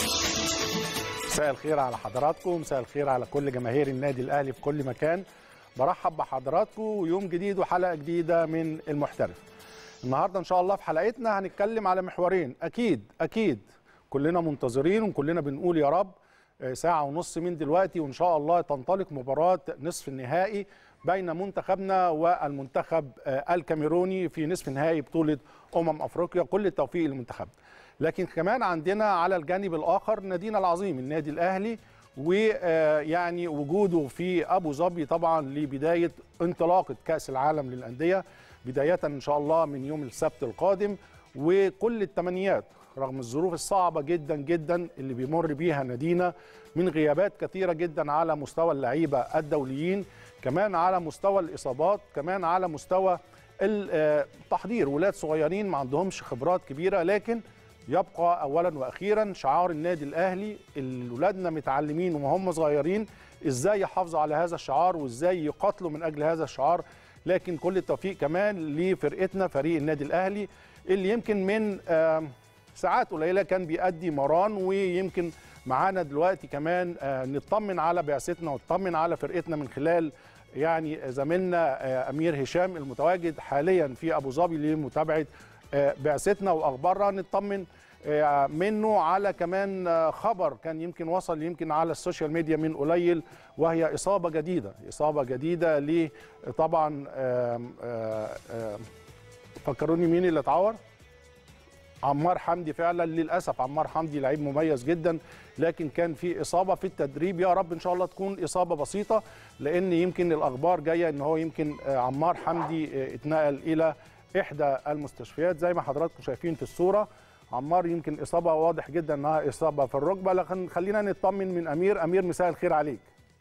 مساء الخير على حضراتكم مساء الخير على كل جماهير النادي الاهلي في كل مكان برحب بحضراتكم ويوم جديد وحلقه جديده من المحترف النهارده ان شاء الله في حلقتنا هنتكلم على محورين اكيد اكيد كلنا منتظرين وكلنا بنقول يا رب ساعه ونص من دلوقتي وان شاء الله تنطلق مباراه نصف النهائي بين منتخبنا والمنتخب الكاميروني في نصف نهائي بطوله امم افريقيا كل التوفيق للمنتخب لكن كمان عندنا على الجانب الاخر نادينا العظيم النادي الاهلي ويعني وجوده في ابو ظبي طبعا لبدايه انطلاقه كاس العالم للانديه بدايه ان شاء الله من يوم السبت القادم وكل التمنيات رغم الظروف الصعبه جدا جدا اللي بيمر بيها نادينا من غيابات كثيره جدا على مستوى اللعيبه الدوليين كمان على مستوى الاصابات كمان على مستوى التحضير ولاد صغيرين ما عندهمش خبرات كبيره لكن يبقى اولا واخيرا شعار النادي الاهلي اللي ولادنا متعلمين وهم صغيرين ازاي يحافظوا على هذا الشعار وازاي يقاتلوا من اجل هذا الشعار لكن كل التوفيق كمان لفرقتنا فريق النادي الاهلي اللي يمكن من ساعات قليله كان بيأدي مران ويمكن معانا دلوقتي كمان نطمن على بعثتنا ونطمن على فرقتنا من خلال يعني زميلنا امير هشام المتواجد حاليا في ابو ظبي لمتابعه بعثتنا واخبارها نطمن منه على كمان خبر كان يمكن وصل يمكن على السوشيال ميديا من قليل وهي اصابه جديده اصابه جديده ل طبعا فكروني مين اللي اتعور عمار حمدي فعلا للاسف عمار حمدي لعيب مميز جدا لكن كان في اصابه في التدريب يا رب ان شاء الله تكون اصابه بسيطه لان يمكن الاخبار جايه ان هو يمكن عمار حمدي اتنقل الى احدى المستشفيات زي ما حضراتكم شايفين في الصوره عمار يمكن اصابه واضح جدا انها اصابه في الركبه لكن خلينا نطمن من امير امير مساء الخير عليك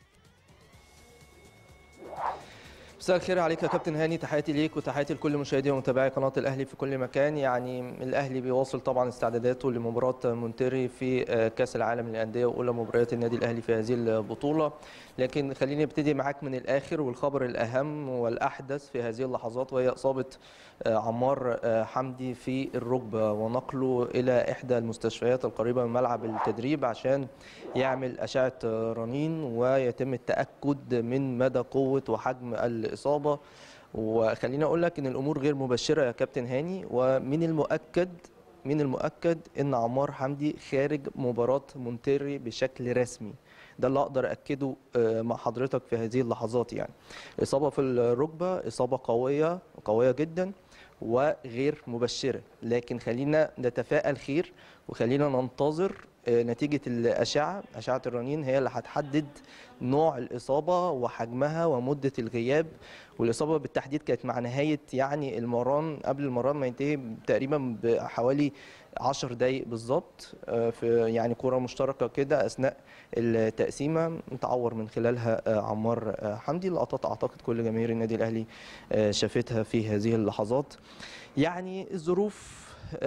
مساء الخير عليك يا كابتن هاني تحياتي ليك وتحياتي لكل مشاهدي ومتابعي قناه الاهلي في كل مكان يعني الاهلي بيواصل طبعا استعداداته لمباراه مونتيري في كاس العالم للانديه واولى مباريات النادي الاهلي في هذه البطوله لكن خليني ابتدي معاك من الاخر والخبر الاهم والاحدث في هذه اللحظات وهي اصابه عمار حمدي في الركبه ونقله الى احدى المستشفيات القريبه من ملعب التدريب عشان يعمل اشعه رنين ويتم التاكد من مدى قوه وحجم الاصابه وخليني اقول لك ان الامور غير مبشره يا كابتن هاني ومن المؤكد من المؤكد ان عمار حمدي خارج مباراه مونتيري بشكل رسمي ده اللي اقدر اكده مع حضرتك في هذه اللحظات يعني اصابه في الركبه اصابه قويه قويه جدا وغير مبشره لكن خلينا نتفائل خير وخلينا ننتظر نتيجة الأشعة أشعة الرنين هي اللي هتحدد نوع الإصابة وحجمها ومدة الغياب والإصابة بالتحديد كانت مع نهاية يعني المران قبل المران ما ينتهي تقريبا بحوالي 10 دقايق بالظبط في يعني كرة مشتركة كده أثناء التقسيمة تعور من خلالها عمار حمدي لقطات أعتقد كل جماهير النادي الأهلي شافتها في هذه اللحظات يعني الظروف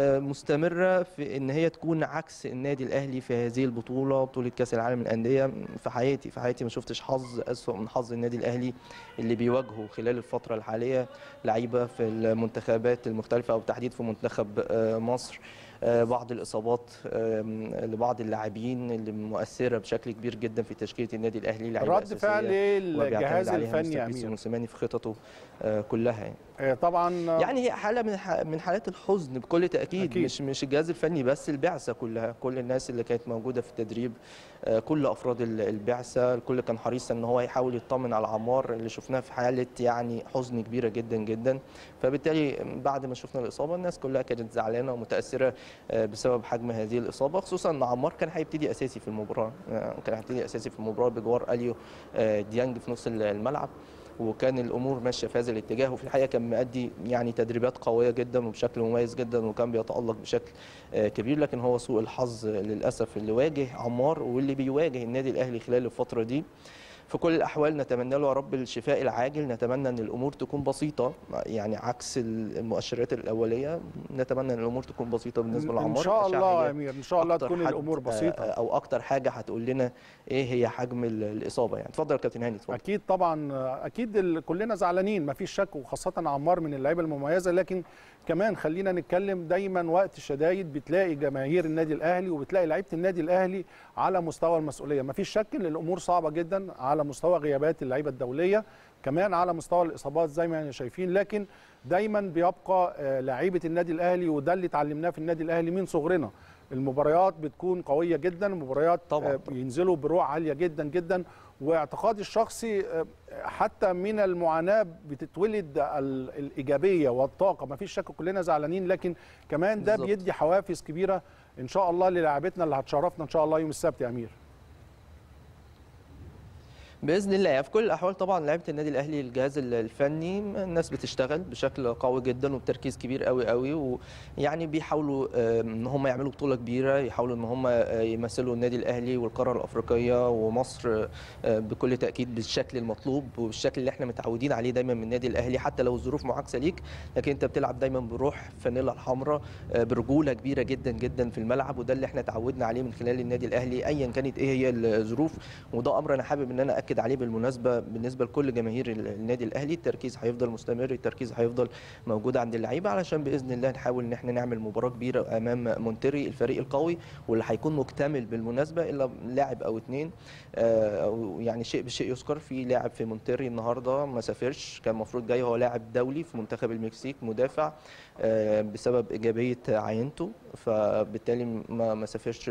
مستمره في ان هي تكون عكس النادي الاهلي في هذه البطوله بطوله كاس العالم للانديه في حياتي في حياتي ما شفتش حظ اسوء من حظ النادي الاهلي اللي بيواجهه خلال الفتره الحاليه لعيبه في المنتخبات المختلفه او بالتحديد في منتخب مصر بعض الاصابات لبعض اللاعبين اللي مؤثره بشكل كبير جدا في تشكيله النادي الاهلي رد فعل الجهاز الفني يا امير موسيماني في خططه كلها يعني طبعا يعني هي حاله من من حالات الحزن بكل تاكيد أكيد. مش مش الجهاز الفني بس البعثه كلها كل الناس اللي كانت موجوده في التدريب كل افراد البعثه الكل كان حريص ان هو يحاول يطمن على عمار اللي شفناه في حاله يعني حزن كبيره جدا جدا فبالتالي بعد ما شفنا الاصابه الناس كلها كانت زعلانه ومتاثره بسبب حجم هذه الاصابه خصوصا ان عمار كان هيبتدي اساسي في المباراه كان هيبتدي اساسي في المباراه بجوار اليو ديانج في نص الملعب وكان الامور ماشيه في هذا الاتجاه وفي الحقيقه كان مادي يعني تدريبات قويه جدا وبشكل مميز جدا وكان بيتالق بشكل كبير لكن هو سوء الحظ للاسف اللي واجه عمار واللي بيواجه النادي الاهلي خلال الفتره دي في كل الاحوال نتمنى له يا رب الشفاء العاجل نتمنى ان الامور تكون بسيطه يعني عكس المؤشرات الاوليه نتمنى ان الامور تكون بسيطه بالنسبه لعمار ان شاء الله يا امير ان شاء الله تكون الامور بسيطه او اكتر حاجه هتقول لنا ايه هي حجم الاصابه يعني اتفضل يا كابتن هاني اتفضل اكيد طبعا اكيد كلنا زعلانين ما فيش شك وخاصه عمار من اللعيبه المميزه لكن كمان خلينا نتكلم دايما وقت الشدايد بتلاقي جماهير النادي الاهلي وبتلاقي لعيبه النادي الاهلي على مستوى المسؤوليه مفيش شك ان الامور صعبه جدا على مستوى غيابات اللعيبه الدوليه كمان على مستوى الاصابات زي ما احنا شايفين لكن دايما بيبقى آه، لعيبه النادي الاهلي وده اللي اتعلمناه في النادي الاهلي من صغرنا المباريات بتكون قويه جدا المباريات طبعاً. آه، ينزلوا بروح عاليه جدا جدا واعتقادي الشخصي آه، حتى من المعاناه بتتولد ال- الايجابيه والطاقه ما فيش شك كلنا زعلانين لكن كمان ده بالظبط. بيدي حوافز كبيره ان شاء الله للاعبتنا اللي هتشرفنا ان شاء الله يوم السبت يا امير باذن الله في كل الاحوال طبعا لعيبه النادي الاهلي الجهاز الفني الناس بتشتغل بشكل قوي جدا وبتركيز كبير قوي قوي ويعني بيحاولوا آه، ان هم يعملوا بطوله كبيره يحاولوا ان هم آه، يمثلوا النادي الاهلي والقاره الافريقيه ومصر آه، بكل تاكيد بالشكل المطلوب وبالشكل اللي احنا متعودين عليه دايما من النادي الاهلي حتى لو الظروف معاكسه ليك لكن انت بتلعب دايما بروح فانيلا الحمراء آه، برجوله كبيره جدا جدا في الملعب وده اللي احنا تعودنا عليه من خلال النادي الاهلي ايا كانت ايه هي الظروف وده امر انا حابب ان انا اكد عليه بالمناسبه بالنسبه لكل جماهير ال- النادي الاهلي التركيز هيفضل مستمر التركيز هيفضل موجود عند اللعيبه علشان باذن الله نحاول ان احنا نعمل مباراه كبيره امام مونتري الفريق القوي واللي هيكون مكتمل بالمناسبه الا لاعب او اثنين او يعني شيء بشيء يذكر في لاعب في مونتري النهارده ما سافرش كان المفروض جاي هو لاعب دولي في منتخب المكسيك مدافع آه، بسبب ايجابيه عينته فبالتالي ما ما سافرش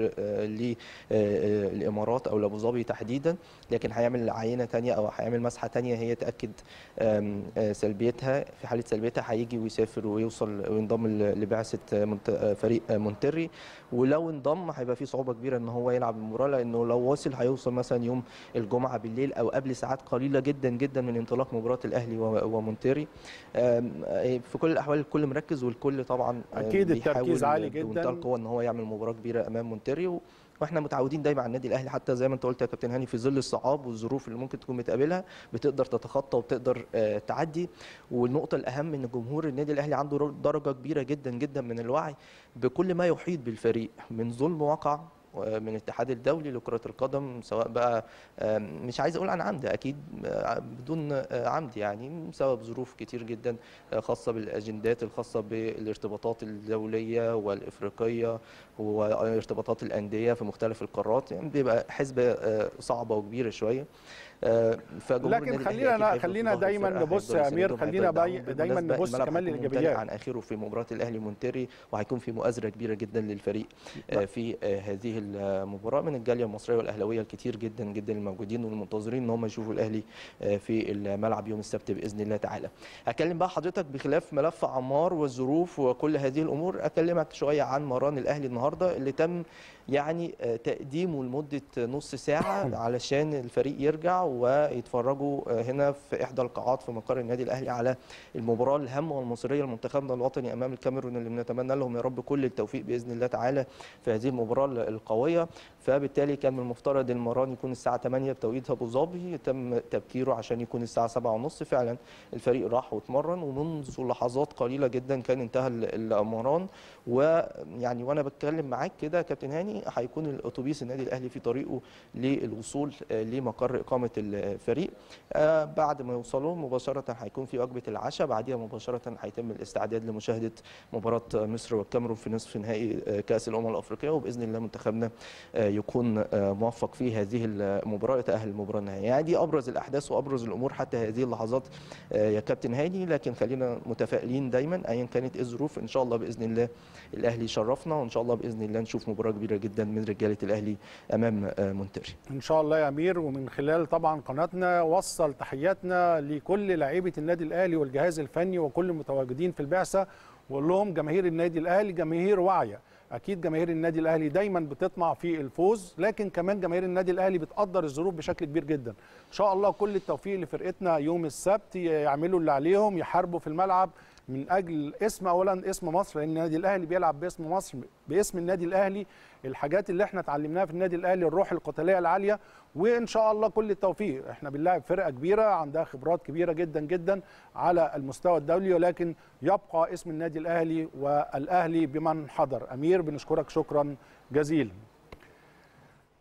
للامارات او لابو ظبي تحديدا لكن هيعمل عينه تانية او هيعمل مسحه تانية هي تاكد آم، آه، سلبيتها في حاله سلبيتها هيجي ويسافر ويوصل وينضم ل- لبعثه منت- آه، فريق آه، مونتري ولو انضم هيبقى في صعوبه كبيره ان هو يلعب المباراه لانه لو وصل هيوصل مثلا يوم الجمعه بالليل او قبل ساعات قليله جدا جدا من انطلاق مباراه الاهلي و- ومونتري آم، آه، في كل الاحوال الكل مركز والكل طبعا آه، أكيد التركيز بيحاول عالي بمنتهى جداً. القوه ان هو يعمل مباراه كبيره امام مونتري و- واحنا متعودين دايما على النادي الاهلي حتى زي ما انت قلت يا كابتن هاني في ظل الصعاب والظروف اللي ممكن تكون بتقابلها بتقدر تتخطى وبتقدر آه، تعدي والنقطه الاهم ان جمهور النادي الاهلي عنده رو- درجه كبيره جدا جدا من الوعي بكل ما يحيط بالفريق من ظلم وقع آه، من الاتحاد الدولي لكرة القدم سواء بقى آه، مش عايز اقول عن عمد اكيد آه، بدون آه، عمد يعني بسبب ظروف كتير جدا آه، خاصة بالاجندات الخاصة بالارتباطات الدولية والافريقية وارتباطات الاندية في مختلف القارات يعني بيبقى حسبة آه، صعبة وكبيرة شوية آه، فجمهور لكن النادي خلينا- الأهلي أكيد هيفضل خلينا في ظهر دايماً الفرقة، نبص هيفضل يا أمير، يساندهم، خلينا هيفضل باي- يدعمهم. دايماً بالمناسبة نبص الملعب كمان هيكون ممتلئ للإيجابيات. عن اخره في مباراه الاهلي مونتري وهيكون في مؤازره كبيره جدا للفريق آه، في آه، هذه المباراه من الجاليه المصريه والاهلاويه الكتير جدا جدا الموجودين والمنتظرين ان هم يشوفوا الاهلي آه، في الملعب يوم السبت باذن الله تعالى. هكلم بقى حضرتك بخلاف ملف عمار والظروف وكل هذه الامور اكلمك شويه عن مران الاهلي النهارده اللي تم يعني آه، تقديمه لمده نص ساعه علشان الفريق يرجع ويتفرجوا آه، هنا في احدى القاعات في مقر النادي الاهلي على المباراه الهامه والمصيريه لمنتخبنا الوطني امام الكاميرون اللي بنتمنى لهم يا رب كل التوفيق باذن الله تعالى في هذه المباراه القويه فبالتالي كان من المفترض المران يكون الساعه 8 بتوقيت ابو ظبي تم تبكيره عشان يكون الساعه 7:30 فعلا الفريق راح واتمرن ومنذ لحظات قليله جدا كان انتهى ال- المران ويعني وانا بتكلم معاك كده يا كابتن هاني هيكون الاتوبيس النادي الاهلي في طريقه للوصول آه، لمقر اقامه الفريق آه، بعد ما يوصلوا مباشره هيكون في وجبه العشاء بعديها مباشره هيتم الاستعداد لمشاهده مباراه مصر والكاميرون في نصف نهائي آه، كاس الامم الافريقيه وباذن الله منتخبنا آه، يكون آه، موفق في هذه المباراه يتاهل المباراه النهائيه يعني دي ابرز الاحداث وابرز الامور حتى هذه اللحظات آه، يا كابتن هاني لكن خلينا متفائلين دايما ايا كانت إيه الظروف ان شاء الله باذن الله الاهلي يشرفنا وان شاء الله باذن الله نشوف مباراه كبيره جدا من رجاله الاهلي امام آه، مونتري ان شاء الله يا امير ومن خلال طبعا قناتنا وصل تحياتنا لكل لعيبه النادي الاهلي والجهاز الفني وكل المتواجدين في البعثه وقول لهم جماهير النادي الاهلي جماهير واعيه اكيد جماهير النادي الاهلي دايما بتطمع في الفوز لكن كمان جماهير النادي الاهلي بتقدر الظروف بشكل كبير جدا ان شاء الله كل التوفيق لفرقتنا يوم السبت يعملوا اللي عليهم يحاربوا في الملعب من اجل اسم اولا اسم مصر لان النادي الاهلي بيلعب باسم مصر باسم النادي الاهلي الحاجات اللي احنا اتعلمناها في النادي الاهلي الروح القتاليه العاليه وان شاء الله كل التوفيق احنا بنلاعب فرقه كبيره عندها خبرات كبيره جدا جدا على المستوى الدولي ولكن يبقى اسم النادي الاهلي والاهلي بمن حضر امير بنشكرك شكرا جزيلا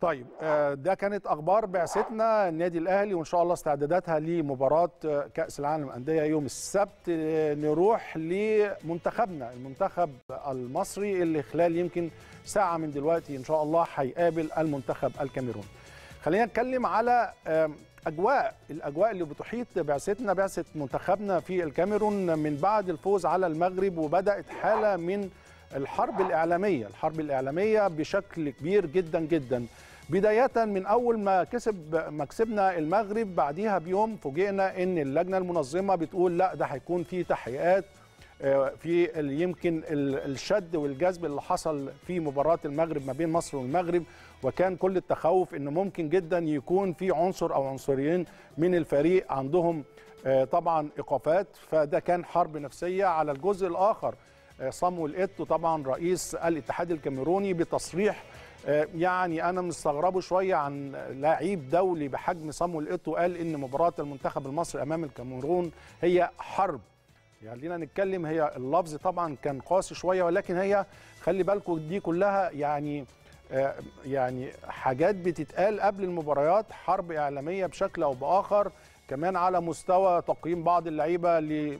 طيب آه، ده كانت اخبار بعثتنا النادي الاهلي وان شاء الله استعداداتها لمباراه آه، كاس العالم للانديه يوم السبت آه، نروح لمنتخبنا المنتخب المصري اللي خلال يمكن ساعه من دلوقتي ان شاء الله هيقابل المنتخب الكاميروني خلينا نتكلم على آم، اجواء الاجواء اللي بتحيط بعثتنا بعثه منتخبنا في الكاميرون من بعد الفوز على المغرب وبدات حاله من الحرب الاعلاميه الحرب الاعلاميه بشكل كبير جدا جدا بدايه من اول ما كسب ما كسبنا المغرب بعديها بيوم فوجئنا ان اللجنه المنظمه بتقول لا ده هيكون في تحقيقات آه، في ال- يمكن ال- الشد والجذب اللي حصل في مباراه المغرب ما بين مصر والمغرب وكان كل التخوف ان ممكن جدا يكون في عنصر او عنصرين من الفريق عندهم آه، طبعا ايقافات فده كان حرب نفسيه على الجزء الاخر آه، صامويل ايتو طبعا رئيس الاتحاد الكاميروني بتصريح آه، يعني انا مستغربه شويه عن لعيب دولي بحجم صامويل ايتو قال ان مباراه المنتخب المصري امام الكاميرون هي حرب يعني خلينا نتكلم هي اللفظ طبعا كان قاسي شويه ولكن هي خلي بالكم دي كلها يعني آه، يعني حاجات بتتقال قبل المباريات حرب اعلاميه بشكل او باخر كمان على مستوى تقييم بعض اللعيبه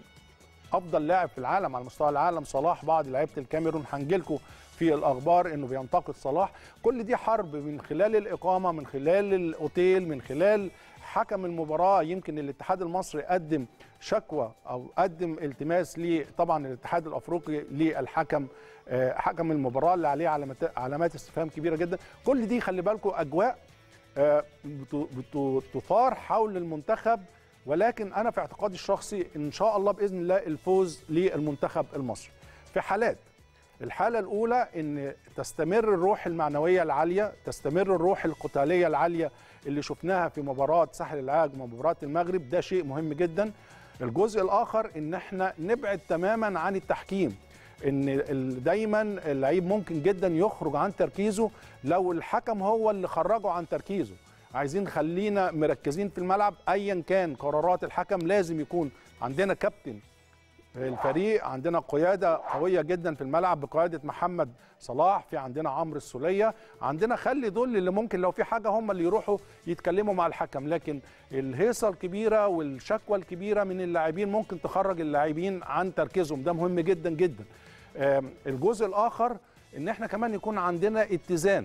لافضل لاعب في العالم على مستوى العالم صلاح بعض لعيبه الكاميرون هنجيلكم في الاخبار انه بينتقد صلاح كل دي حرب من خلال الاقامه من خلال الاوتيل من خلال حكم المباراه يمكن الاتحاد المصري قدم شكوى او قدم التماس ل طبعا الاتحاد الافريقي للحكم آه، حكم المباراه اللي عليه علامات علامات استفهام كبيره جدا كل دي خلي بالكم اجواء آه، بت- بت- تثار حول المنتخب ولكن انا في اعتقادي الشخصي ان شاء الله باذن الله الفوز للمنتخب المصري في حالات الحالة الأولى إن تستمر الروح المعنوية العالية، تستمر الروح القتالية العالية اللي شفناها في مباراة ساحل العاج ومباراة المغرب، ده شيء مهم جدا. الجزء الآخر إن إحنا نبعد تماما عن التحكيم. إن ال- دايما اللعيب ممكن جدا يخرج عن تركيزه لو الحكم هو اللي خرجه عن تركيزه. عايزين خلينا مركزين في الملعب ايا كان قرارات الحكم لازم يكون عندنا كابتن الفريق عندنا قياده قويه جدا في الملعب بقياده محمد صلاح في عندنا عمرو السوليه عندنا خلي دول اللي ممكن لو في حاجه هم اللي يروحوا يتكلموا مع الحكم لكن الهيصه الكبيره والشكوى الكبيره من اللاعبين ممكن تخرج اللاعبين عن تركيزهم ده مهم جدا جدا آم، الجزء الاخر ان احنا كمان يكون عندنا اتزان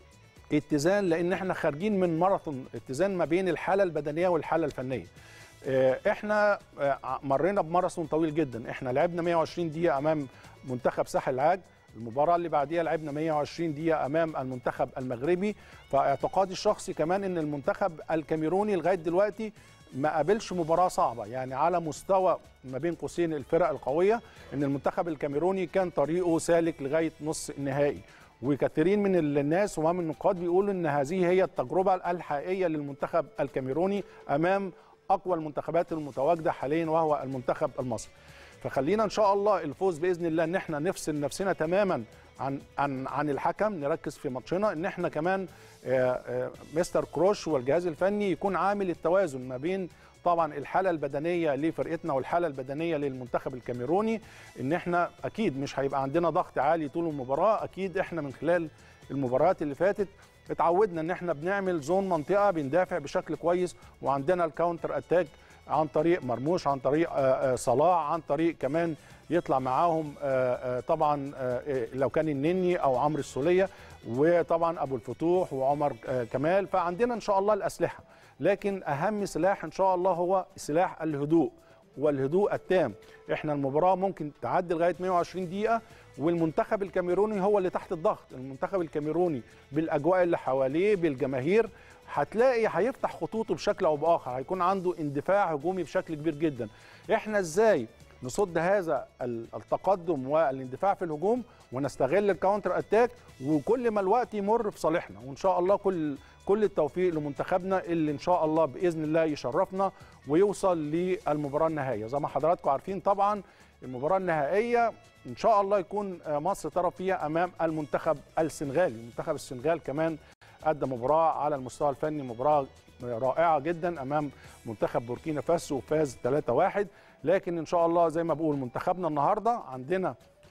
اتزان لان احنا خارجين من ماراثون اتزان ما بين الحاله البدنيه والحاله الفنيه آه، احنا آه، مرينا بماراثون طويل جدا احنا لعبنا 120 دقيقه امام منتخب ساحل العاج المباراة اللي بعديها لعبنا 120 دقيقة أمام المنتخب المغربي فاعتقادي الشخصي كمان إن المنتخب الكاميروني لغاية دلوقتي ما قابلش مباراة صعبة يعني على مستوى ما بين قوسين الفرق القوية إن المنتخب الكاميروني كان طريقه سالك لغاية نص النهائي وكثيرين من الناس ومن النقاد بيقولوا ان هذه هي التجربه الحقيقيه للمنتخب الكاميروني امام اقوى المنتخبات المتواجده حاليا وهو المنتخب المصري. فخلينا ان شاء الله الفوز باذن الله ان احنا نفصل نفسنا تماما عن عن عن الحكم نركز في ماتشنا ان احنا كمان آه، آه، مستر كروش والجهاز الفني يكون عامل التوازن ما بين طبعا الحاله البدنيه لفرقتنا والحاله البدنيه للمنتخب الكاميروني ان احنا اكيد مش هيبقى عندنا ضغط عالي طول المباراه اكيد احنا من خلال المباريات اللي فاتت اتعودنا ان احنا بنعمل زون منطقه بندافع بشكل كويس وعندنا الكاونتر اتاك عن طريق مرموش عن طريق آه، آه، صلاح عن طريق كمان يطلع معاهم آه، آه، طبعا آه، آه، لو كان النني او عمرو السوليه وطبعا ابو الفتوح وعمر آه، كمال فعندنا ان شاء الله الاسلحه لكن اهم سلاح ان شاء الله هو سلاح الهدوء والهدوء التام احنا المباراه ممكن تعدي لغايه 120 دقيقه والمنتخب الكاميروني هو اللي تحت الضغط المنتخب الكاميروني بالاجواء اللي حواليه بالجماهير هتلاقي هيفتح خطوطه بشكل او باخر هيكون عنده اندفاع هجومي بشكل كبير جدا احنا ازاي نصد هذا ال- التقدم والاندفاع في الهجوم ونستغل الكاونتر اتاك وكل ما الوقت يمر في صالحنا وان شاء الله كل كل التوفيق لمنتخبنا اللي ان شاء الله باذن الله يشرفنا ويوصل للمباراه النهائيه زي ما حضراتكم عارفين طبعا المباراه النهائيه ان شاء الله يكون آه، مصر طرف فيها امام المنتخب السنغالي منتخب السنغال كمان ادى مباراه على المستوى الفني مباراه رائعه جدا امام منتخب بوركينا فاسو وفاز 3-1 لكن ان شاء الله زي ما بقول منتخبنا النهارده عندنا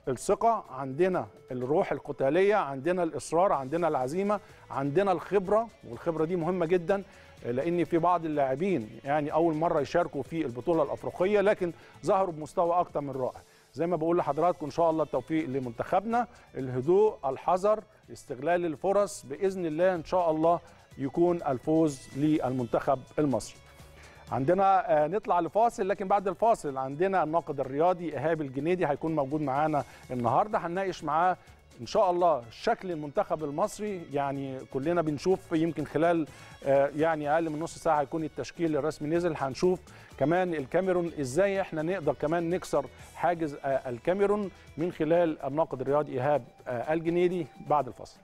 الثقه عندنا الروح القتاليه عندنا الاصرار عندنا العزيمه عندنا الخبره والخبره دي مهمه جدا لان في بعض اللاعبين يعني اول مره يشاركوا في البطوله الافريقيه لكن ظهروا بمستوى اكتر من رائع زي ما بقول لحضراتكم ان شاء الله التوفيق لمنتخبنا الهدوء الحذر استغلال الفرص باذن الله ان شاء الله يكون الفوز للمنتخب المصري عندنا آه، نطلع لفاصل لكن بعد الفاصل عندنا الناقد الرياضي ايهاب الجنيدي هيكون موجود معانا النهارده هنناقش معاه ان شاء الله شكل المنتخب المصري يعني كلنا بنشوف يمكن خلال آه، يعني اقل من نص ساعه هيكون التشكيل الرسمي نزل هنشوف كمان الكاميرون ازاي احنا نقدر كمان نكسر حاجز آه، الكاميرون من خلال الناقد الرياضي ايهاب آه، الجنيدي بعد الفاصل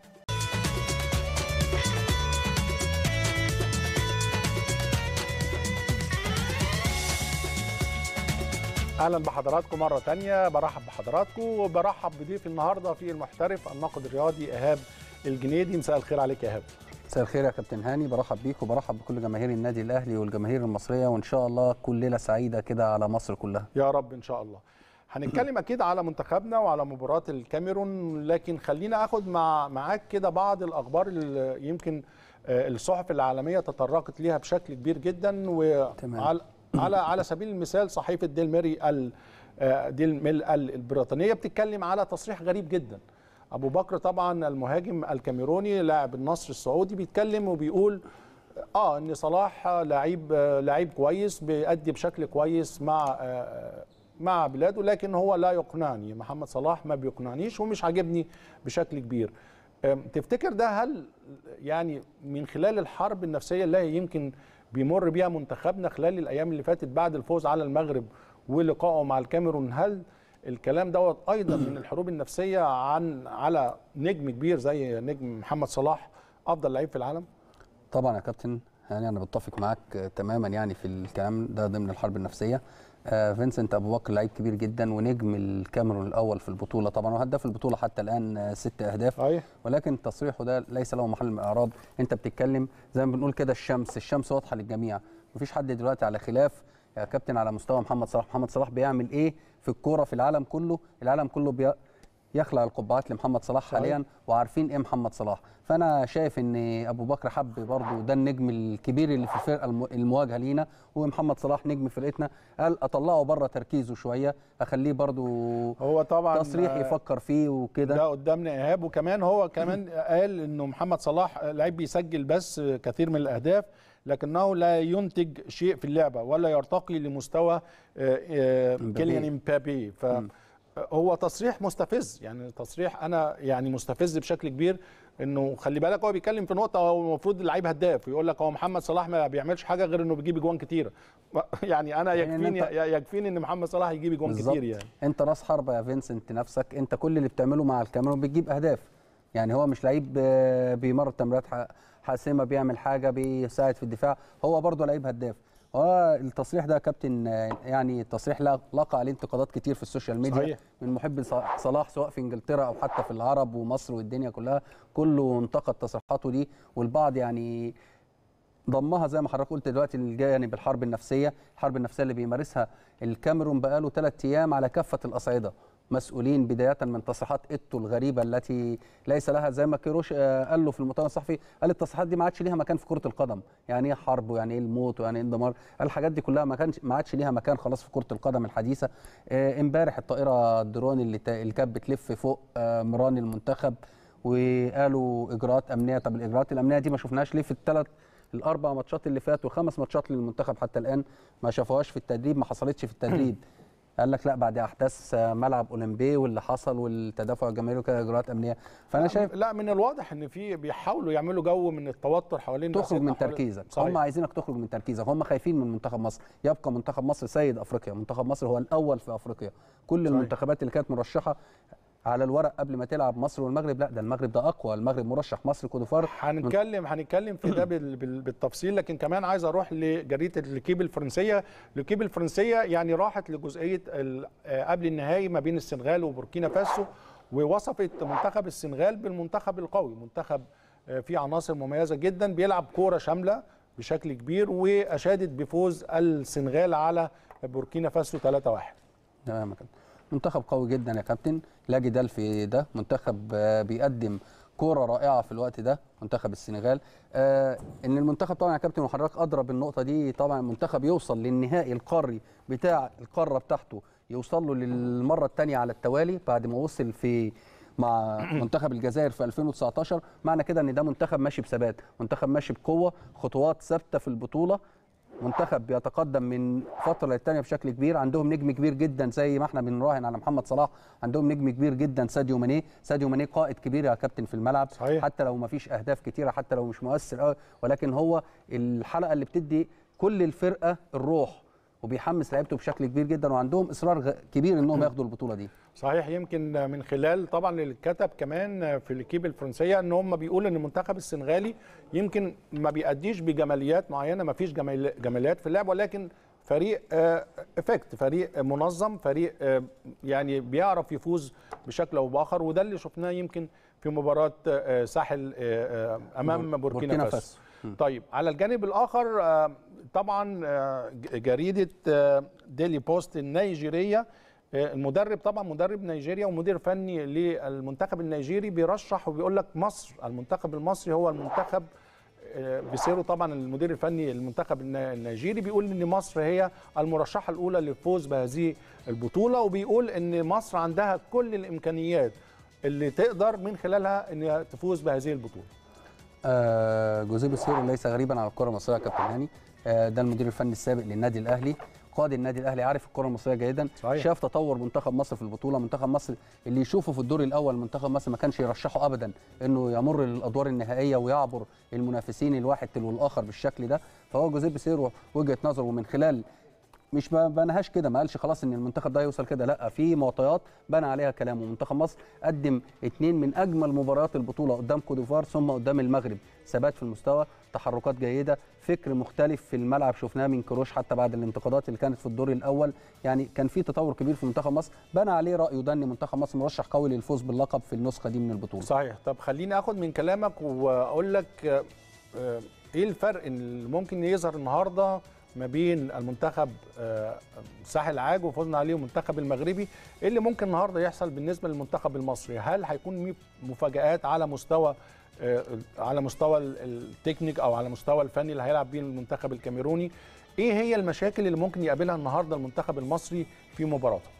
اهلا بحضراتكم مره تانية برحب بحضراتكم وبرحب بضيف النهارده في المحترف الناقد الرياضي ايهاب الجنيدي مساء الخير عليك يا ايهاب مساء الخير يا كابتن هاني برحب بيك وبرحب بكل جماهير النادي الاهلي والجماهير المصريه وان شاء الله كل ليله سعيده كده على مصر كلها يا رب ان شاء الله هنتكلم اكيد على منتخبنا وعلى مباراه الكاميرون لكن خلينا اخد مع معاك كده بعض الاخبار اللي يمكن آه، الصحف العالميه تطرقت ليها بشكل كبير جدا تمام. وعلى على على سبيل المثال صحيفه ديل ميري ال آه، ديل ميل ال- البريطانيه بتتكلم على تصريح غريب جدا ابو بكر طبعا المهاجم الكاميروني لاعب النصر السعودي بيتكلم وبيقول اه ان صلاح لعيب لعيب كويس بيأدي بشكل كويس مع آه، مع بلاده لكن هو لا يقنعني محمد صلاح ما بيقنعنيش ومش عاجبني بشكل كبير آم، تفتكر ده هل يعني من خلال الحرب النفسيه اللي يمكن بيمر بيها منتخبنا خلال الايام اللي فاتت بعد الفوز على المغرب ولقائه مع الكاميرون هل الكلام دوت ايضا من الحروب النفسيه عن على نجم كبير زي نجم محمد صلاح افضل لعيب في العالم طبعا يا كابتن يعني انا بتفق معاك آه، تماما يعني في الكلام ده ضمن الحرب النفسيه آه فينسنت ابو بكر لعيب كبير جدا ونجم الكاميرون الاول في البطوله طبعا وهداف البطوله حتى الان آه، ست اهداف صحيح ولكن تصريحه ده ليس له محل من الاعراب انت بتتكلم زي ما بنقول كده الشمس الشمس واضحه للجميع مفيش حد دلوقتي على خلاف يا كابتن على مستوى محمد صلاح محمد صلاح بيعمل ايه في الكوره في العالم كله العالم كله بي يخلع القبعات لمحمد صلاح صحيح. حاليا وعارفين ايه محمد صلاح فانا شايف ان ابو بكر حب برضه ده النجم الكبير اللي في الفرقه الم- المواجهه لينا ومحمد صلاح نجم فرقتنا قال اطلعه بره تركيزه شويه اخليه برضه هو طبعا تصريح آه، يفكر فيه وكده ده قدامنا ايهاب وكمان هو كمان قال انه محمد صلاح لعيب بيسجل بس كثير من الاهداف لكنه لا ينتج شيء في اللعبه ولا يرتقي لمستوى آه، آه، امبابي. كيليان امبابي فهو تصريح مستفز يعني تصريح انا يعني مستفز بشكل كبير انه خلي بالك هو بيتكلم في نقطه هو المفروض اللعيب هداف ويقول لك هو محمد صلاح ما بيعملش حاجه غير انه بيجيب اجوان كتيره يعني انا يعني يكفيني أنت- يكفيني ان محمد صلاح يجيب اجوان بالظبط. كتير يعني انت راس حربه يا فينسنت نفسك انت كل اللي بتعمله مع الكاميرون بتجيب اهداف يعني هو مش لعيب آه، بيمرر تمريرات ح- حاسمه بيعمل حاجه بيساعد في الدفاع هو برضه لعيب هداف هو التصريح ده يا كابتن آه، يعني تصريح لا- لقى عليه انتقادات كتير في السوشيال ميديا صحيح. من محبي ص- صلاح سواء في انجلترا او حتى في العرب ومصر والدنيا كلها كله انتقد تصريحاته دي والبعض يعني ضمها زي ما حضرتك قلت دلوقتي الجانب الحرب النفسيه، الحرب النفسيه اللي بيمارسها الكاميرون بقاله ثلاث ايام على كافه الاصعده، مسؤولين بدايه من تصريحات ايتو الغريبه التي ليس لها زي ما كيروش آه، قال له في المؤتمر الصحفي قال التصريحات دي ما عادش ليها مكان في كره القدم، يعني ايه حرب ويعني ايه الموت ويعني ايه الدمار، قال الحاجات دي كلها ما كانش ما عادش ليها مكان خلاص في كره القدم الحديثه. آه، امبارح الطائره الدرون اللي تا- اللي كانت بتلف فوق آه، مران المنتخب وقالوا اجراءات امنيه طب الاجراءات الامنيه دي ما شفناهاش ليه في الثلاث الاربع ماتشات اللي فاتوا والخمس ماتشات للمنتخب حتى الان ما شافوهاش في التدريب ما حصلتش في التدريب قال لك لا بعد احداث ملعب اولمبي واللي حصل والتدافع الجماهيري وكده اجراءات امنيه فانا شايف لا من الواضح ان في بيحاولوا يعملوا جو من التوتر حوالين تخرج من أسئلة حوالين- تركيزك صحيح. هم عايزينك تخرج من تركيزك هم خايفين من منتخب مصر يبقى منتخب مصر سيد افريقيا منتخب مصر هو الاول في افريقيا كل صحيح. المنتخبات اللي كانت مرشحه على الورق قبل ما تلعب مصر والمغرب لا ده المغرب ده اقوى المغرب مرشح مصر كودوفار هنتكلم هنتكلم في ده بال- بال- بالتفصيل لكن كمان عايز اروح لجريده الكيب الفرنسيه الكيب الفرنسيه يعني راحت لجزئيه ال- آه، قبل النهائي ما بين السنغال وبوركينا فاسو ووصفت منتخب السنغال بالمنتخب القوي منتخب آه، فيه عناصر مميزه جدا بيلعب كوره شامله بشكل كبير واشادت بفوز السنغال على بوركينا فاسو 3-1 تمام كده منتخب قوي جدا يا كابتن لا جدال في ده منتخب آه، بيقدم كوره رائعه في الوقت ده منتخب السنغال آه ان المنتخب طبعا يا كابتن وحضرتك ادرى بالنقطه دي طبعا المنتخب يوصل للنهائي القاري بتاع القاره بتاعته يوصل له للمره الثانيه على التوالي بعد ما وصل في مع منتخب الجزائر في 2019 معنى كده ان ده منتخب ماشي بثبات منتخب ماشي بقوه خطوات ثابته في البطوله منتخب بيتقدم من فتره للتانيه بشكل كبير عندهم نجم كبير جدا زي ما احنا بنراهن على محمد صلاح عندهم نجم كبير جدا ساديو ماني ساديو ماني قائد كبير يا كابتن في الملعب صحيح. حتى لو ما فيش اهداف كتيره حتى لو مش مؤثر قوي ولكن هو الحلقه اللي بتدي كل الفرقه الروح وبيحمس لعيبته بشكل كبير جدا وعندهم اصرار غ- كبير انهم ياخدوا البطوله دي صحيح يمكن من خلال طبعا اللي اتكتب كمان في الكيب الفرنسيه ان هم بيقولوا ان المنتخب السنغالي يمكن ما بيأديش بجماليات معينه ما فيش جمال جماليات في اللعب ولكن فريق آه، افكت فريق منظم فريق آه، يعني بيعرف يفوز بشكل او باخر وده اللي شفناه يمكن في مباراه آه، ساحل آه، آه، امام بور- بوركينا بوركينا فاسو فاسو. طيب على الجانب الاخر آه، طبعا آه، ج- جريده آه، ديلي بوست النيجيريه آه، المدرب طبعا مدرب نيجيريا ومدير فني للمنتخب النيجيري بيرشح وبيقول لك مصر المنتخب المصري هو المنتخب آه، بيسيرو طبعا المدير الفني المنتخب النا- النيجيري بيقول ان مصر هي المرشحه الاولى للفوز بهذه البطوله وبيقول ان مصر عندها كل الامكانيات اللي تقدر من خلالها ان تفوز بهذه البطوله آه جوزيه سيرو ليس غريبا على الكره المصريه يا كابتن هاني آه ده المدير الفني السابق للنادي الاهلي قائد النادي الاهلي عارف الكره المصريه جيدا صحيح. شاف تطور منتخب مصر في البطوله منتخب مصر اللي يشوفه في الدور الاول منتخب مصر ما كانش يرشحه ابدا انه يمر للادوار النهائيه ويعبر المنافسين الواحد تلو الاخر بالشكل ده فهو جوزيه سيرو وجهه نظره ومن خلال مش ما بنهاش كده ما قالش خلاص ان المنتخب ده هيوصل كده لا في معطيات بنى عليها كلامه منتخب مصر قدم اثنين من اجمل مباريات البطوله قدام كوت ديفوار ثم قدام المغرب ثبات في المستوى تحركات جيده فكر مختلف في الملعب شفناه من كروش حتى بعد الانتقادات اللي كانت في الدور الاول يعني كان في تطور كبير في منتخب مصر بنى عليه رايه ده ان منتخب مصر مرشح قوي للفوز باللقب في النسخه دي من البطوله صحيح طب خليني اخد من كلامك واقول لك آه، آه، ايه الفرق اللي ممكن يظهر النهارده ما بين المنتخب آه، ساحل عاج وفوزنا عليه والمنتخب المغربي ايه اللي ممكن النهارده يحصل بالنسبه للمنتخب المصري هل هيكون مي- مفاجآت على مستوى آه، على مستوى ال- التكنيك او على مستوى الفني اللي هيلعب بيه المنتخب الكاميروني ايه هي المشاكل اللي ممكن يقابلها النهارده المنتخب المصري في مباراته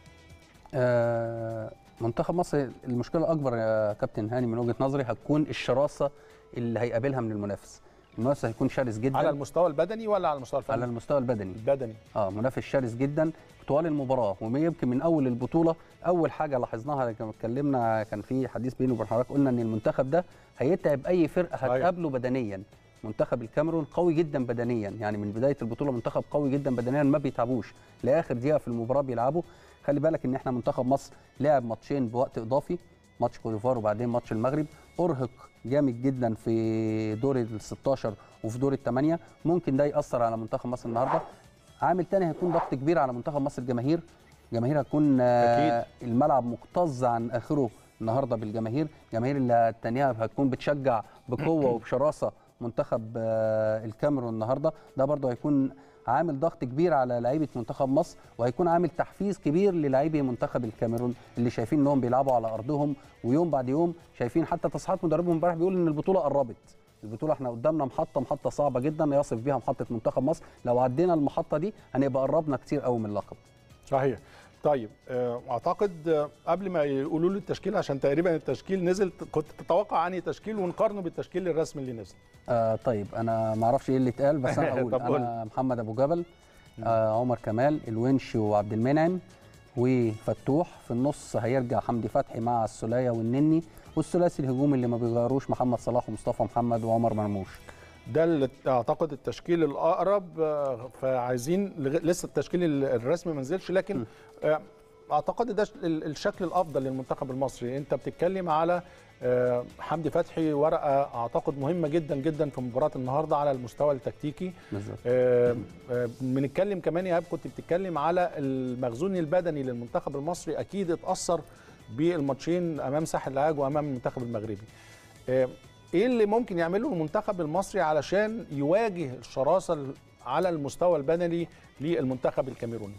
آه، منتخب مصر المشكله الاكبر يا كابتن هاني من وجهه نظري هتكون الشراسه اللي هيقابلها من المنافس المنافس هيكون شرس جدا على المستوى البدني ولا على المستوى على الفني المستوى البدني البدني اه منافس شرس جدا طوال المباراه ويمكن من اول البطوله اول حاجه لاحظناها لما اتكلمنا كان في حديث بيني وبين حضرتك قلنا ان المنتخب ده هيتعب اي فرقه صحيح. هتقابله بدنيا منتخب الكاميرون قوي جدا بدنيا يعني من بدايه البطوله منتخب قوي جدا بدنيا ما بيتعبوش لاخر دقيقه في المباراه بيلعبوا خلي بالك ان احنا منتخب مصر لعب ماتشين بوقت اضافي ماتش كوت ديفوار وبعدين ماتش المغرب ارهق جامد جدا في دور ال 16 وفي دور الثمانيه ممكن ده ياثر على منتخب مصر النهارده عامل تاني هيكون ضغط كبير على منتخب مصر الجماهير جماهير هتكون آه، الملعب مكتظ عن اخره النهارده بالجماهير الجماهير اللي التانية هتكون بتشجع بقوه وبشراسه منتخب آه، الكاميرون النهارده ده برضه هيكون عامل ضغط كبير على لعيبه منتخب مصر وهيكون عامل تحفيز كبير للاعبي منتخب الكاميرون اللي شايفين انهم بيلعبوا على ارضهم ويوم بعد يوم شايفين حتى تصريحات مدربهم امبارح بيقول ان البطوله قربت البطوله احنا قدامنا محطه محطه صعبه جدا يصف بيها محطه منتخب مصر لو عدينا المحطه دي هنبقى قربنا كتير قوي من اللقب صحيح طيب آه، اعتقد آه، قبل ما يقولوا لي التشكيل عشان تقريبا التشكيل نزل كنت تتوقع عني تشكيل ونقارنه بالتشكيل الرسمي اللي نزل آه طيب انا ما اعرفش ايه اللي اتقال بس انا اقول طب قول. انا محمد ابو جبل آه عمر كمال الونش وعبد المنعم وفتوح في النص هيرجع حمدي فتحي مع السوليه والنني والثلاثي الهجومي اللي ما بيغيروش محمد صلاح ومصطفى محمد وعمر مرموش ده اللي اعتقد التشكيل الاقرب آه، فعايزين لغ- لسه التشكيل ال- الرسمي ما نزلش لكن آه، اعتقد ده ش- ال- الشكل الافضل للمنتخب المصري انت بتتكلم على آه، حمدي فتحي ورقه اعتقد مهمه جدا جدا في مباراه النهارده على المستوى التكتيكي بالظبط آه، آه، بنتكلم كمان يا ايهاب كنت بتتكلم على المخزون البدني للمنتخب المصري اكيد اتاثر بالماتشين امام ساحل العاج وامام المنتخب المغربي آه، ايه اللي ممكن يعمله المنتخب المصري علشان يواجه الشراسه ال- على المستوى البدني للمنتخب الكاميروني